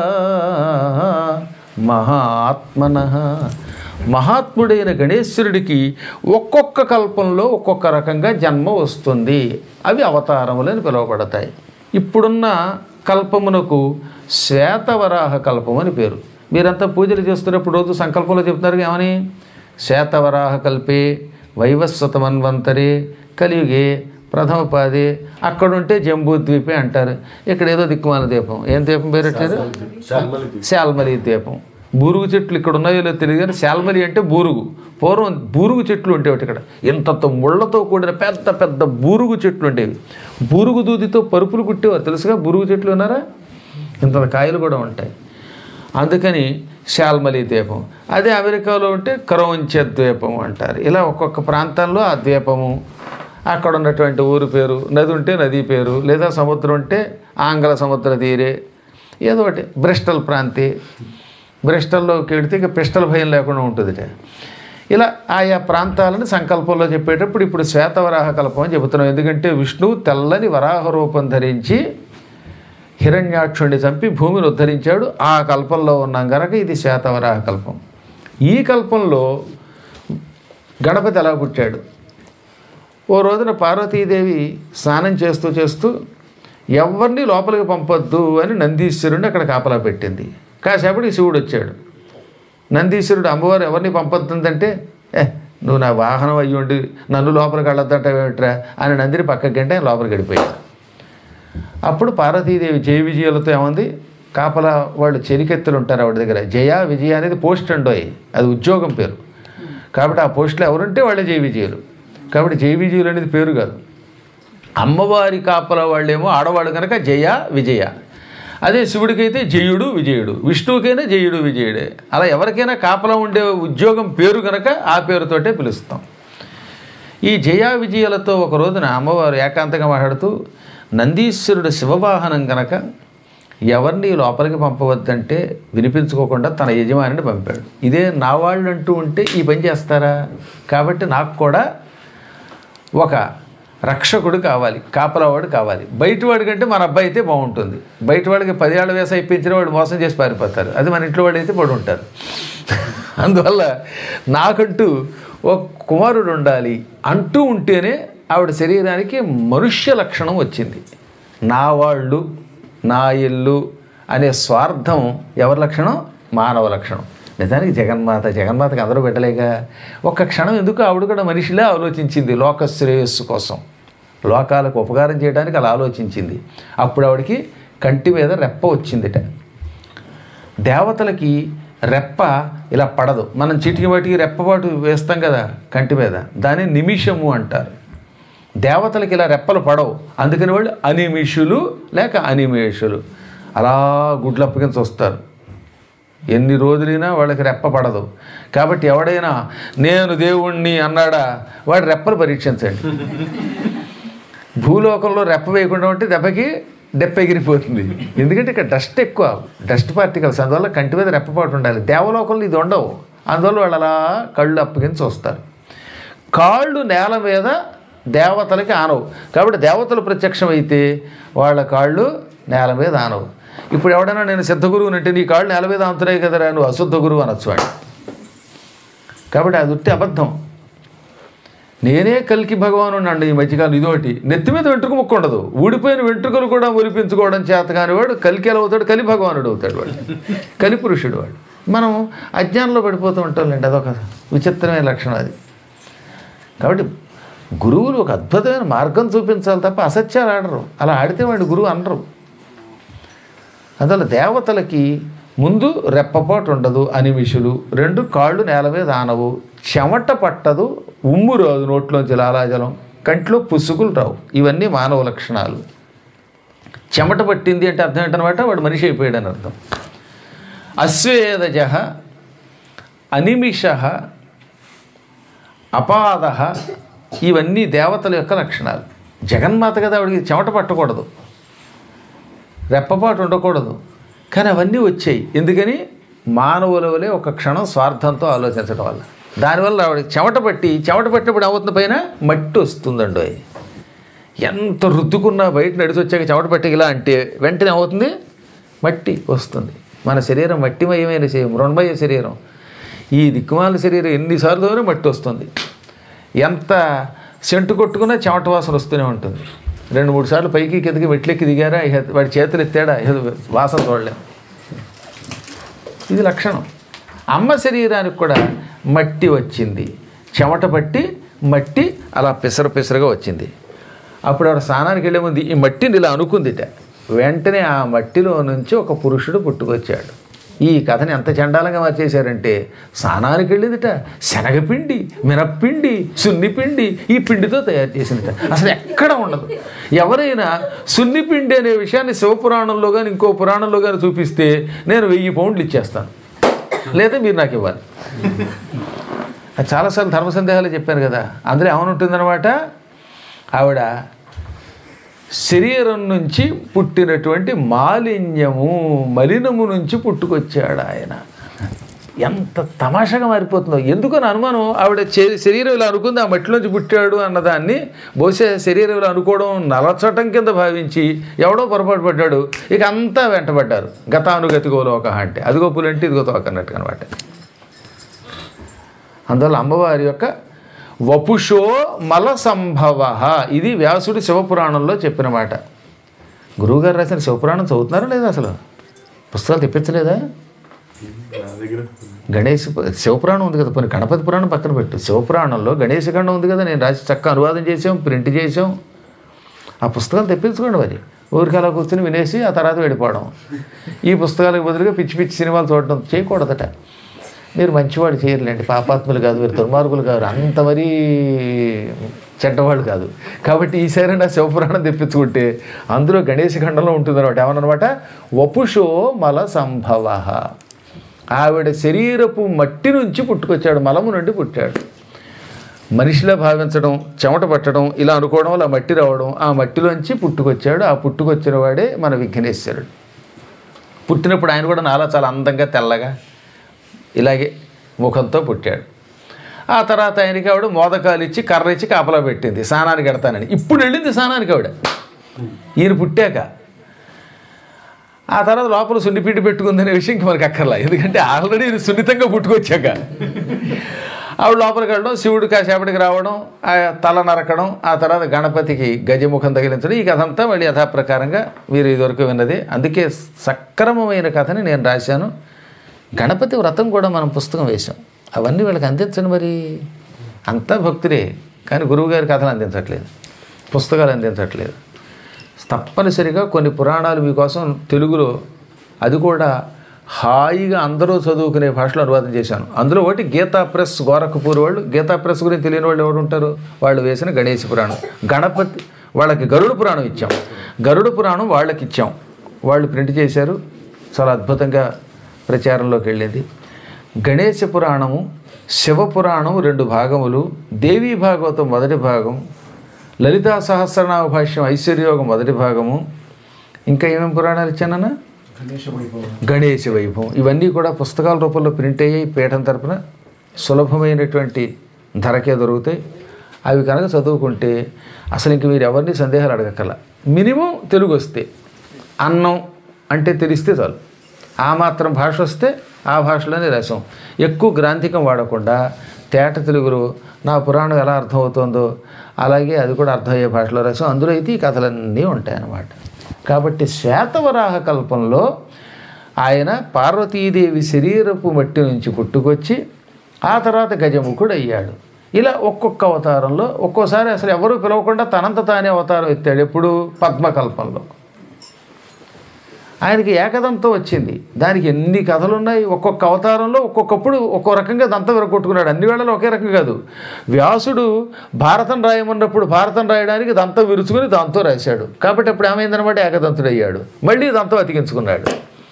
మహాత్మన మహాత్ముడైన గణేశ్వరుడికి ఒక్కొక్క కల్పంలో ఒక్కొక్క రకంగా జన్మ వస్తుంది అవి అవతారములని పిలువబడతాయి ఇప్పుడున్న కల్పమునకు శ్వేతవరాహ కల్పం అని పేరు మీరంతా పూజలు చేస్తున్నప్పుడు రోజు సంకల్పంలో చెప్తున్నారు ఏమని శ్వేతవరాహ కల్పే వైవస్వతమన్వంతరే కలియుగే ప్రథమ పాదే అక్కడుంటే జంబూద్వీపే అంటారు ఇక్కడ ఏదో దిక్కుమాల దీపం ఏం దీపం పేరు పెట్టారు శాల్మలి దీపం బూరుగు చెట్లు ఇక్కడ ఉన్నాయో లేదో తెలియదు కానీ శాల్మలి అంటే బూరుగు పూర్వం బూరుగు చెట్లు ఉండేవి ఇక్కడ ఇంతంత ముళ్ళతో కూడిన పెద్ద పెద్ద బూరుగు చెట్లు ఉండేవి బూరుగు దూదితో పరుపులు కుట్టేవారు తెలుసుగా బూరుగు చెట్లు ఉన్నారా ఇంత కాయలు కూడా ఉంటాయి అందుకని శాల్మలి ద్వీపం అదే అమెరికాలో ఉంటే క్రౌంచ ద్వీపం అంటారు ఇలా ఒక్కొక్క ప్రాంతాల్లో ఆ ద్వీపము అక్కడ ఉన్నటువంటి ఊరు పేరు నది ఉంటే నది పేరు లేదా సముద్రం ఉంటే ఆంగ్ల సముద్ర తీరే ఏదో ఒకటి బ్రిస్టల్ ప్రాంతి బ్రిస్టల్లోకి వెడితే ఇక పిస్టల్ భయం లేకుండా ఉంటుంది ఇలా ఆయా ప్రాంతాలను సంకల్పంలో చెప్పేటప్పుడు ఇప్పుడు శ్వేతవరాహ కల్పం అని చెబుతున్నాం ఎందుకంటే విష్ణువు తెల్లని వరాహ రూపం ధరించి హిరణ్యాక్షుణ్ణి చంపి భూమిని ఉద్ధరించాడు ఆ కల్పంలో ఉన్నాం కనుక ఇది శ్వేతవరాహ కల్పం ఈ కల్పంలో గణపతి ఎలా పుట్టాడు ఓ రోజున పార్వతీదేవి స్నానం చేస్తూ చేస్తూ ఎవరిని లోపలికి పంపొద్దు అని నందీశ్వరుడిని అక్కడ కాపలా పెట్టింది కాసేపటికి శివుడు వచ్చాడు నందీశ్వరుడు అమ్మవారు ఎవరిని పంపొద్దంటే ఏ నువ్వు నా వాహనం అయ్యి ఉండి నన్ను లోపలికి వెళ్ళొద్దంటావేమిట్రా అని నందిని పక్కకి గంటే ఆయన లోపలికి వెళ్ళిపోయాడు అప్పుడు పార్వతీదేవి జయ విజయాలతో ఏమంది కాపలా వాళ్ళు చెలికెత్తులు ఉంటారు ఆవిడ దగ్గర జయ విజయ అనేది పోస్ట్ అండోయ్ అది ఉద్యోగం పేరు కాబట్టి ఆ పోస్టులో ఎవరుంటే వాళ్ళే జయ విజయులు కాబట్టి జయ విజయులు అనేది పేరు కాదు అమ్మవారి కాపలా వాళ్ళేమో ఆడవాళ్ళు కనుక జయ విజయ అదే శివుడికైతే జయుడు విజయుడు విష్ణువుకైనా జయుడు విజయుడే అలా ఎవరికైనా కాపలా ఉండే ఉద్యోగం పేరు కనుక ఆ పేరుతోటే పిలుస్తాం ఈ జయా విజయాలతో ఒక రోజున అమ్మవారు ఏకాంతంగా మాట్లాడుతూ నందీశ్వరుడు శివవాహనం కనుక ఎవరిని లోపలికి పంపవద్దంటే వినిపించుకోకుండా తన యజమానిని పంపాడు ఇదే నా వాళ్ళు అంటూ ఉంటే ఈ పని చేస్తారా కాబట్టి నాకు కూడా ఒక రక్షకుడు కావాలి కాపలావాడు కావాలి బయటవాడి కంటే మన అబ్బాయి అయితే బాగుంటుంది బయటవాడికి పదేళ్ల వేస ఇప్పించిన వాడు మోసం చేసి పారిపోతారు అది మన ఇంట్లో వాడు అయితే పడి ఉంటారు అందువల్ల నాకంటూ ఒక కుమారుడు ఉండాలి అంటూ ఉంటేనే ఆవిడ శరీరానికి మనుష్య లక్షణం వచ్చింది నా వాళ్ళు నా ఇల్లు అనే స్వార్థం ఎవరి లక్షణం మానవ లక్షణం నిజానికి జగన్మాత జగన్మాతకి అందరూ పెట్టలేక ఒక్క క్షణం ఎందుకు ఆవిడ కూడా మనిషిలా ఆలోచించింది లోక శ్రేయస్సు కోసం లోకాలకు ఉపకారం చేయడానికి అలా ఆలోచించింది అప్పుడు ఆవిడకి కంటి మీద రెప్ప వచ్చిందిట దేవతలకి రెప్ప ఇలా పడదు మనం చిటికి వాటికి రెప్పపాటు వేస్తాం కదా కంటి మీద దాన్ని నిమిషము అంటారు దేవతలకి ఇలా రెప్పలు పడవు అందుకని వాళ్ళు అనిమిషులు లేక అనిమేషులు అలా గుడ్లు అప్పగించి వస్తారు ఎన్ని రోజులైనా వాళ్ళకి రెప్ప పడదు కాబట్టి ఎవడైనా నేను దేవుణ్ణి అన్నాడా వాడి రెప్పలు పరీక్షించండి భూలోకంలో రెప్ప వేయకుండా ఉంటే దెబ్బకి డెప్ప ఎగిరిపోతుంది ఎందుకంటే ఇక్కడ డస్ట్ ఎక్కువ డస్ట్ పార్టికల్స్ అందువల్ల కంటి మీద రెప్పపాటు ఉండాలి దేవలోకంలో ఇది ఉండవు అందువల్ల వాళ్ళు అలా కళ్ళు అప్పగించి వస్తారు కాళ్ళు నేల మీద దేవతలకి ఆనవు కాబట్టి దేవతలు ప్రత్యక్షం అయితే వాళ్ళ కాళ్ళు నేల మీద ఆనవు ఇప్పుడు ఎవడైనా నేను సిద్ధ గురువుని అంటే నీ కాళ్ళు నేల మీద ఆనుతున్నాయి కదరా నువ్వు అశుద్ధ గురువు అనొచ్చు వాడు కాబట్టి అది ఉట్టి అబద్ధం నేనే కలికి భగవాను అండి ఈ మధ్యకాలం ఇదోటి నెత్తి మీద వెంట్రుక ముక్క ఉండదు ఊడిపోయిన వెంట్రుకలు కూడా మురిపించుకోవడం చేత కాని వాడు కలికి ఎలా అవుతాడు కలి భగవానుడు అవుతాడు వాడు కలి పురుషుడు వాడు మనం అజ్ఞానంలో పడిపోతూ ఉంటాంలేండి అదొక విచిత్రమైన లక్షణం అది కాబట్టి గురువులు ఒక అద్భుతమైన మార్గం చూపించాలి తప్ప అసత్యాలు ఆడరు అలా ఆడితే వాడు గురువు అనరు అందువల్ల దేవతలకి ముందు రెప్పపాటు ఉండదు అనిమిషులు రెండు కాళ్ళు నేల మీద ఆనవు చెమట పట్టదు ఉమ్ము రాదు నోట్లోంచి లాలాజలం కంట్లో పుసుకులు రావు ఇవన్నీ మానవ లక్షణాలు చెమట పట్టింది అంటే అర్థం ఏంటనమాట వాడు మనిషి అయిపోయాడని అర్థం అశ్వేదజ అనిమిష అపాద ఇవన్నీ దేవతల యొక్క లక్షణాలు జగన్మాత కదా ఆవిడకి చెమట పట్టకూడదు రెప్పపాటు ఉండకూడదు కానీ అవన్నీ వచ్చాయి ఎందుకని మానవుల వలె ఒక క్షణం స్వార్థంతో ఆలోచించడం వల్ల దానివల్ల ఆవిడ చెమట పట్టి చెమట పట్టినప్పుడు అవుతున్న పైన మట్టి వస్తుందండి అవి ఎంత రుద్దుకున్నా బయట నడిచి వచ్చాక చెమట పట్టి ఇలా అంటే వెంటనే అవుతుంది మట్టి వస్తుంది మన శరీరం మట్టిమయమైన శరీరం మృణ్మయ శరీరం ఈ దిక్కుమాల శరీరం ఎన్నిసార్లు అయినా మట్టి వస్తుంది ఎంత సెంటు కొట్టుకున్నా చెమట వాసన వస్తూనే ఉంటుంది రెండు మూడు సార్లు పైకి కిందకి మెట్లెక్కి దిగారా ఇహ వాడి చేతులు ఎత్తాడా ఇహ వాసన చూడలేం ఇది లక్షణం అమ్మ శరీరానికి కూడా మట్టి వచ్చింది చెమట పట్టి మట్టి అలా పిసర పిసరగా వచ్చింది అప్పుడు ఆవిడ స్నానానికి వెళ్ళే ముందు ఈ మట్టిని ఇలా అనుకుందిట వెంటనే ఆ మట్టిలో నుంచి ఒక పురుషుడు పుట్టుకొచ్చాడు ఈ కథని ఎంత చండాలంగా మార్చేశారంటే స్నానానికి వెళ్ళిందిట శనగపిండి మినప్పిండి సున్నిపిండి ఈ పిండితో తయారు చేసిందిట అసలు ఎక్కడ ఉండదు ఎవరైనా సున్నిపిండి అనే విషయాన్ని శివపురాణంలో కానీ ఇంకో పురాణంలో కానీ చూపిస్తే నేను వెయ్యి పౌండ్లు ఇచ్చేస్తాను లేదా మీరు నాకు ఇవ్వాలి అది చాలాసార్లు ధర్మ సందేహాలు చెప్పాను కదా అందులో ఏమనుంటుందన్నమాట ఆవిడ శరీరం నుంచి పుట్టినటువంటి మాలిన్యము మలినము నుంచి పుట్టుకొచ్చాడు ఆయన ఎంత తమాషాగా మారిపోతుందో ఎందుకు నా అనుమానం ఆవిడ చే- శరీరం ఇలా అనుకుంది ఆ మట్టిలోంచి పుట్టాడు అన్నదాన్ని బహుశా శరీరం ఇలా అనుకోవడం నలచటం కింద భావించి ఎవడో పొరపాటు పడ్డాడు ఇక అంతా వెంటబడ్డారు గతానుగతిగో లోక అంటే అదిగో పులంటే ఇదిగో తోక అన్నట్టు అనమాట అందువల్ల అమ్మవారి యొక్క వపుషో మల సంభవ ఇది వ్యాసుడు శివపురాణంలో చెప్పిన మాట గురువుగారు రాసిన శివపురాణం చదువుతున్నారా లేదా అసలు పుస్తకాలు తెప్పించలేదా నా దగ్గర గణేష్ ప- శివపురాణం ఉంది కదా పోనీ గణపతి పురాణం పక్కన పెట్టు శివపురాణంలో గణేష ఖండం ఉంది కదా నేను రాసి చక్క అనువాదం చేసాం ప్రింట్ చేసాం ఆ పుస్తకాలు తెప్పించుకోండి మరి ఊరికి అలా కూర్చొని వినేసి ఆ తర్వాత వెళ్ళిపోవడం ఈ పుస్తకాలకు బదులుగా పిచ్చి పిచ్చి సినిమాలు చూడటం చేయకూడదట మీరు మంచివాడు చేయరులేండి పాపాత్ములు కాదు మీరు దుర్మార్గులు కాదు అంత మరీ చెడ్డవాళ్ళు కాదు కాబట్టి ఈసారి నా శివపురాణం తెప్పించుకుంటే అందులో గణేష ఖండంలో ఉంటుందన్నమాట ఏమన్నమాట వపుషో మల సంభవ ఆవిడ శరీరపు మట్టి నుంచి పుట్టుకొచ్చాడు మలము నుండి పుట్టాడు మనిషిలా భావించడం చెమట పట్టడం ఇలా అనుకోవడం వల్ల మట్టి రావడం ఆ మట్టిలోంచి పుట్టుకొచ్చాడు ఆ పుట్టుకొచ్చిన వాడే మన విఘ్నేశ్వరుడు పుట్టినప్పుడు ఆయన కూడా నాలా చాలా అందంగా తెల్లగా ఇలాగే ముఖంతో పుట్టాడు ఆ తర్వాత ఆయనకి ఆవిడ మోదకాలు ఇచ్చి కర్ర ఇచ్చి కాపలా పెట్టింది స్నానానికి ఎడతానని ఇప్పుడు వెళ్ళింది స్నానానికి ఆవిడ ఈయన పుట్టాక ఆ తర్వాత లోపల సున్నిపిండి పెట్టుకుందనే విషయం ఇంక మనకి అక్కర్లా ఎందుకంటే ఆల్రెడీ ఇది సున్నితంగా పుట్టుకొచ్చాక ఆవిడ లోపలికి వెళ్ళడం శివుడు కాసేపటికి రావడం ఆ తల నరకడం ఆ తర్వాత గణపతికి గజముఖం తగిలించడం ఈ కథ అంతా మళ్ళీ యథాప్రకారంగా మీరు ఇదివరకు విన్నది అందుకే సక్రమమైన కథని నేను రాశాను గణపతి వ్రతం కూడా మనం పుస్తకం వేశాం అవన్నీ వీళ్ళకి అందించండి మరి అంతా భక్తుడే కానీ గురువుగారి కథలు అందించట్లేదు పుస్తకాలు అందించట్లేదు తప్పనిసరిగా కొన్ని పురాణాలు మీకోసం తెలుగులో అది కూడా హాయిగా అందరూ చదువుకునే భాషలో అనువాదం చేశాను అందులో ఒకటి గీతా ప్రెస్ గోరఖపూర్ వాళ్ళు గీతా ప్రెస్ గురించి తెలియని వాళ్ళు ఎవరు ఉంటారు వాళ్ళు వేసిన గణేష్ పురాణం గణపతి వాళ్ళకి గరుడ పురాణం ఇచ్చాం గరుడ పురాణం వాళ్ళకి ఇచ్చాం వాళ్ళు ప్రింట్ చేశారు చాలా అద్భుతంగా ప్రచారంలోకి వెళ్ళింది గణేశ పురాణము శివపురాణం రెండు భాగములు దేవీ భాగవతం మొదటి భాగం లలితా సహస్రనామ భాష్యం ఐశ్వర్యోగం మొదటి భాగము ఇంకా ఏమేమి పురాణాలు ఇచ్చానన్నా గణేశ వైభవం ఇవన్నీ కూడా పుస్తకాల రూపంలో ప్రింట్ అయ్యాయి పీఠం తరపున సులభమైనటువంటి ధరకే దొరుకుతాయి అవి కనుక చదువుకుంటే అసలు ఇంక మీరు ఎవరిని సందేహాలు అడగక్కల మినిమం తెలుగు వస్తే అన్నం అంటే తెలిస్తే చాలు ఆ మాత్రం భాష వస్తే ఆ భాషలోనే రసం ఎక్కువ గ్రాంథికం వాడకుండా తేట తెలుగులో నా పురాణం ఎలా అర్థమవుతుందో అలాగే అది కూడా అర్థమయ్యే భాషలో రసం అందులో అయితే ఈ కథలన్నీ ఉంటాయన్నమాట కాబట్టి శ్వేతవరాహ కల్పంలో ఆయన పార్వతీదేవి శరీరపు మట్టి నుంచి పుట్టుకొచ్చి ఆ తర్వాత గజముఖుడు అయ్యాడు ఇలా ఒక్కొక్క అవతారంలో ఒక్కోసారి అసలు ఎవరూ పిలవకుండా తనంత తానే అవతారం ఎత్తాడు ఎప్పుడు పద్మకల్పంలో ఆయనకి ఏకదంతం వచ్చింది దానికి ఎన్ని కథలు ఉన్నాయి ఒక్కొక్క అవతారంలో ఒక్కొక్కప్పుడు ఒక్కో రకంగా దంతం విరగొట్టుకున్నాడు అన్ని వేళలో ఒకే రకం కాదు వ్యాసుడు భారతం రాయమన్నప్పుడు భారతం రాయడానికి దంతం విరుచుకుని దాంతో రాశాడు కాబట్టి అప్పుడు ఏమైందనమాట ఏకదంతుడు అయ్యాడు మళ్ళీ దంతం అతికించుకున్నాడు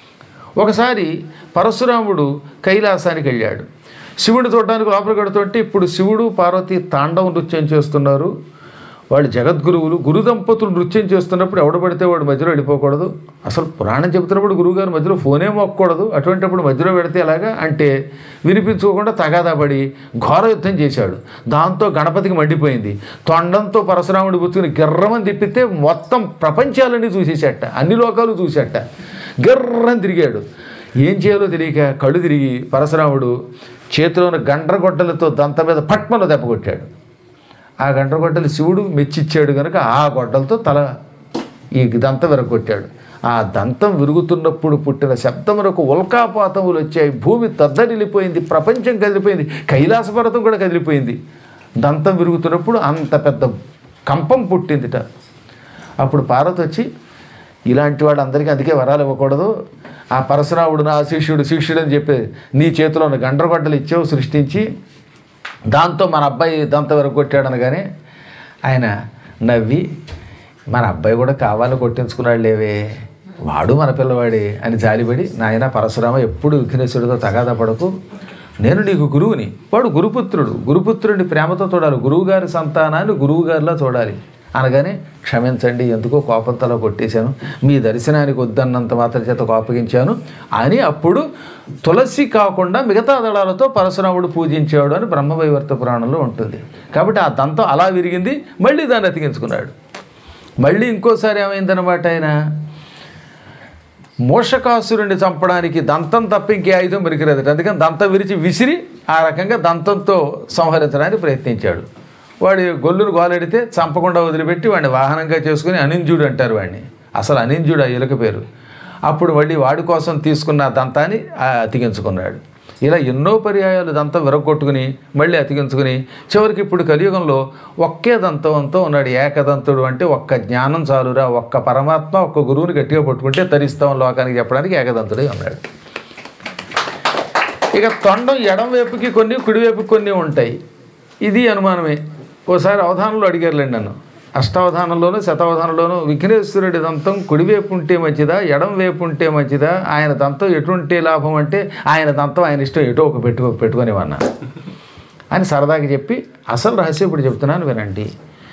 ఒకసారి పరశురాముడు కైలాసానికి వెళ్ళాడు శివుడు చూడడానికి లోపలికి వెడుతుంటే ఇప్పుడు శివుడు పార్వతి తాండవ నృత్యం చేస్తున్నారు వాళ్ళు జగద్గురువులు గురు దంపతులు నృత్యం చేస్తున్నప్పుడు ఎవడు పడితే వాడు మధ్యలో వెళ్ళిపోకూడదు అసలు పురాణం చెబుతున్నప్పుడు గురువుగారు మధ్యలో ఫోనే మోక్కకూడదు అటువంటిప్పుడు మధ్యలో పెడితే ఎలాగా అంటే వినిపించుకోకుండా తగాదా పడి ఘోర యుద్ధం చేశాడు దాంతో గణపతికి మండిపోయింది తొండంతో పరశురాముడి బుచ్చుకుని గిర్రమని తిప్పితే మొత్తం ప్రపంచాలన్నీ చూసేసేట అన్ని లోకాలు చూసేట గిర్రని తిరిగాడు ఏం చేయాలో తెలియక కళ్ళు తిరిగి పరశురాముడు చేతిలోని గండ్రగొడ్డలతో దంత మీద పట్మలో దెబ్బ కొట్టాడు ఆ గండ్రగొడ్డలు శివుడు మెచ్చిచ్చాడు కనుక ఆ గొడ్డలతో తల ఈ దంతం విరగొట్టాడు ఆ దంతం విరుగుతున్నప్పుడు పుట్టిన శబ్దములకు ఉల్కాపాతములు వచ్చాయి భూమి తద్దరిల్లిపోయింది ప్రపంచం కదిలిపోయింది కైలాస పర్వతం కూడా కదిలిపోయింది దంతం విరుగుతున్నప్పుడు అంత పెద్ద కంపం పుట్టిందిట అప్పుడు పార్వతి వచ్చి ఇలాంటి వాడు అందరికీ అందుకే వరాలు ఇవ్వకూడదు ఆ పరశురాముడు నా శిష్యుడు శిష్యుడు అని చెప్పి నీ చేతిలో ఉన్న గండ్రగొడ్డలు ఇచ్చావు సృష్టించి దాంతో మన అబ్బాయి దంత వరకు కొట్టాడు అనగానే ఆయన నవ్వి మన అబ్బాయి కూడా కావాలని కొట్టించుకున్నాడు లేవే వాడు మన పిల్లవాడే అని జాలిపడి నాయన పరశురామ ఎప్పుడు విఘ్నేశ్వరుడితో తగాదా పడకు నేను నీకు గురువుని వాడు గురుపుత్రుడు గురుపుత్రుడిని ప్రేమతో చూడాలి గురువుగారి సంతానాన్ని గురువుగారిలా చూడాలి అనగానే క్షమించండి ఎందుకో కోపంతలో కొట్టేశాను మీ దర్శనానికి వద్దన్నంత మాత్రం చేత కోపగించాను అని అప్పుడు తులసి కాకుండా మిగతా దళాలతో పరశురాముడు పూజించాడు అని బ్రహ్మవైవర్త పురాణంలో ఉంటుంది కాబట్టి ఆ దంతం అలా విరిగింది మళ్ళీ దాన్ని అతికించుకున్నాడు మళ్ళీ ఇంకోసారి ఏమైందనమాట ఆయన మోషకాసురుణ్ణి చంపడానికి దంతం తప్ప ఇంకే ఆయుధం పనికిరాదట అందుకని దంతం విరిచి విసిరి ఆ రకంగా దంతంతో సంహరించడానికి ప్రయత్నించాడు వాడి గొల్లును గోలెడితే చంపకుండా వదిలిపెట్టి వాడిని వాహనంగా చేసుకుని అనింజుడు అంటారు వాడిని అసలు అనింజుడు ఆ ఎలుక పేరు అప్పుడు మళ్ళీ వాడి కోసం తీసుకున్న ఆ దంతాన్ని ఆ అతికించుకున్నాడు ఇలా ఎన్నో పర్యాయాలు దంతం విరగొట్టుకుని మళ్ళీ అతికించుకుని చివరికి ఇప్పుడు కలియుగంలో ఒకే దంతంతో ఉన్నాడు ఏకదంతుడు అంటే ఒక్క జ్ఞానం చాలురా ఒక్క పరమాత్మ ఒక్క గురువుని గట్టిగా పట్టుకుంటే తరిస్తాం లోకానికి చెప్పడానికి ఏకదంతుడే ఉన్నాడు ఇక తొండం ఎడం వైపుకి కొన్ని కుడివైపుకి కొన్ని ఉంటాయి ఇది అనుమానమే ఓసారి అవధానంలో అడిగారులేండి నన్ను అష్టావధానంలోనూ శతావధానంలోనూ విఘ్నేశ్వరుడి దంతం కుడివైపు ఉంటే మంచిదా ఎడం వైపు ఉంటే మంచిదా ఆయన దంతం ఎటుంటే లాభం అంటే ఆయన దంతం ఆయన ఇష్టం ఎటో ఒక పెట్టుకో పెట్టుకునేవన్నా అని సరదాగా చెప్పి అసలు రహస్యం ఇప్పుడు చెప్తున్నాను వినండి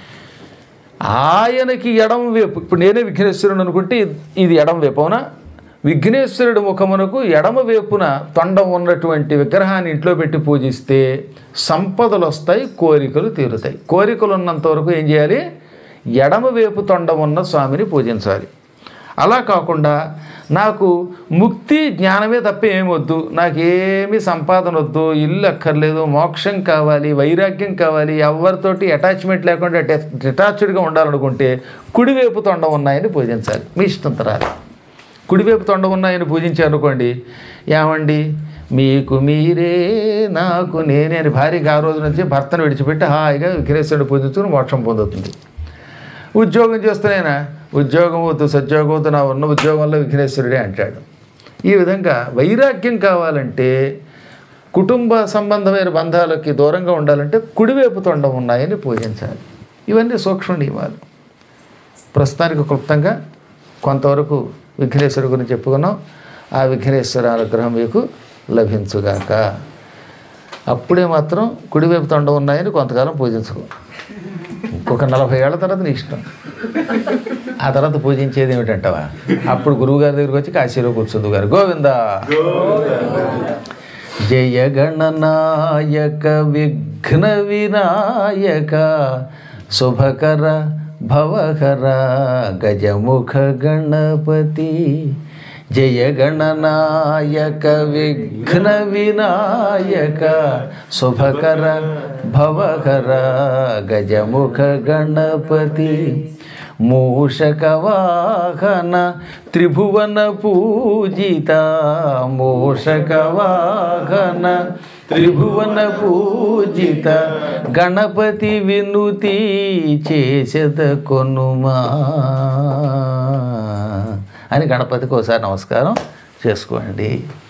ఆయనకి ఎడం వైపు ఇప్పుడు నేనే విఘ్నేశ్వరుడు అనుకుంటే ఇది ఎడం వైపు అవునా విఘ్నేశ్వరుడి ముఖమునకు ఎడమ వైపున తొండం ఉన్నటువంటి విగ్రహాన్ని ఇంట్లో పెట్టి పూజిస్తే సంపదలు వస్తాయి కోరికలు తీరుతాయి కోరికలు ఉన్నంత వరకు ఏం చేయాలి ఎడమ వైపు తొండం ఉన్న స్వామిని పూజించాలి అలా కాకుండా నాకు ముక్తి జ్ఞానమే తప్ప ఏమొద్దు నాకేమీ సంపాదన వద్దు ఇల్లు అక్కర్లేదు మోక్షం కావాలి వైరాగ్యం కావాలి ఎవరితోటి అటాచ్మెంట్ లేకుండా డిటాచ్డ్గా ఉండాలనుకుంటే కుడివైపు తొండం ఉన్నాయని పూజించాలి మీ ఇష్టం తరాలి కుడివైపు తొండ ఉన్నాయని పూజించారనుకోండి ఏమండి మీకు మీరే నాకు నేనే అని భార్యకి ఆ రోజు నుంచి భర్తను విడిచిపెట్టి హాయిగా విఘ్నేశ్వరుడు పూజించుకుని మోక్షం పొందుతుంది ఉద్యోగం చేస్తేనైనా ఉద్యోగం వద్దు సద్యోగం వద్దు నా ఉన్న ఉద్యోగంలో విఘ్నేశ్వరుడే అంటాడు ఈ విధంగా వైరాగ్యం కావాలంటే కుటుంబ సంబంధమైన బంధాలకి దూరంగా ఉండాలంటే కుడివైపు తొండం ఉన్నాయని పూజించాలి ఇవన్నీ సూక్ష్మ నియమాలు ప్రస్తుతానికి క్లుప్తంగా కొంతవరకు విఘ్నేశ్వరు గురించి చెప్పుకున్నాం ఆ విఘ్నేశ్వర అనుగ్రహం మీకు లభించుగాక అప్పుడే మాత్రం కుడివైపు తొండం ఉన్నాయని కొంతకాలం పూజించుకో ఇంకొక నలభై ఏళ్ల తర్వాత నీ ఇష్టం ఆ తర్వాత పూజించేది ఏమిటంటావా అప్పుడు గురువుగారి దగ్గరికి వచ్చి కాశీలో కూర్చుంది గారు గోవిందా జయ గణనాయక విఘ్న వినాయక శుభకర భవకర గజముఖ గణపతి జయ గణనాయక విఘ్న వినాయక శుభకర భవకర గజముఖ గణపతి మూషకవాహన త్రిభువన పూజిత మూషకవాహన త్రిభువన పూజిత గణపతి వినుతి చేసెద కొనుమా అని గణపతికి ఒకసారి నమస్కారం చేసుకోండి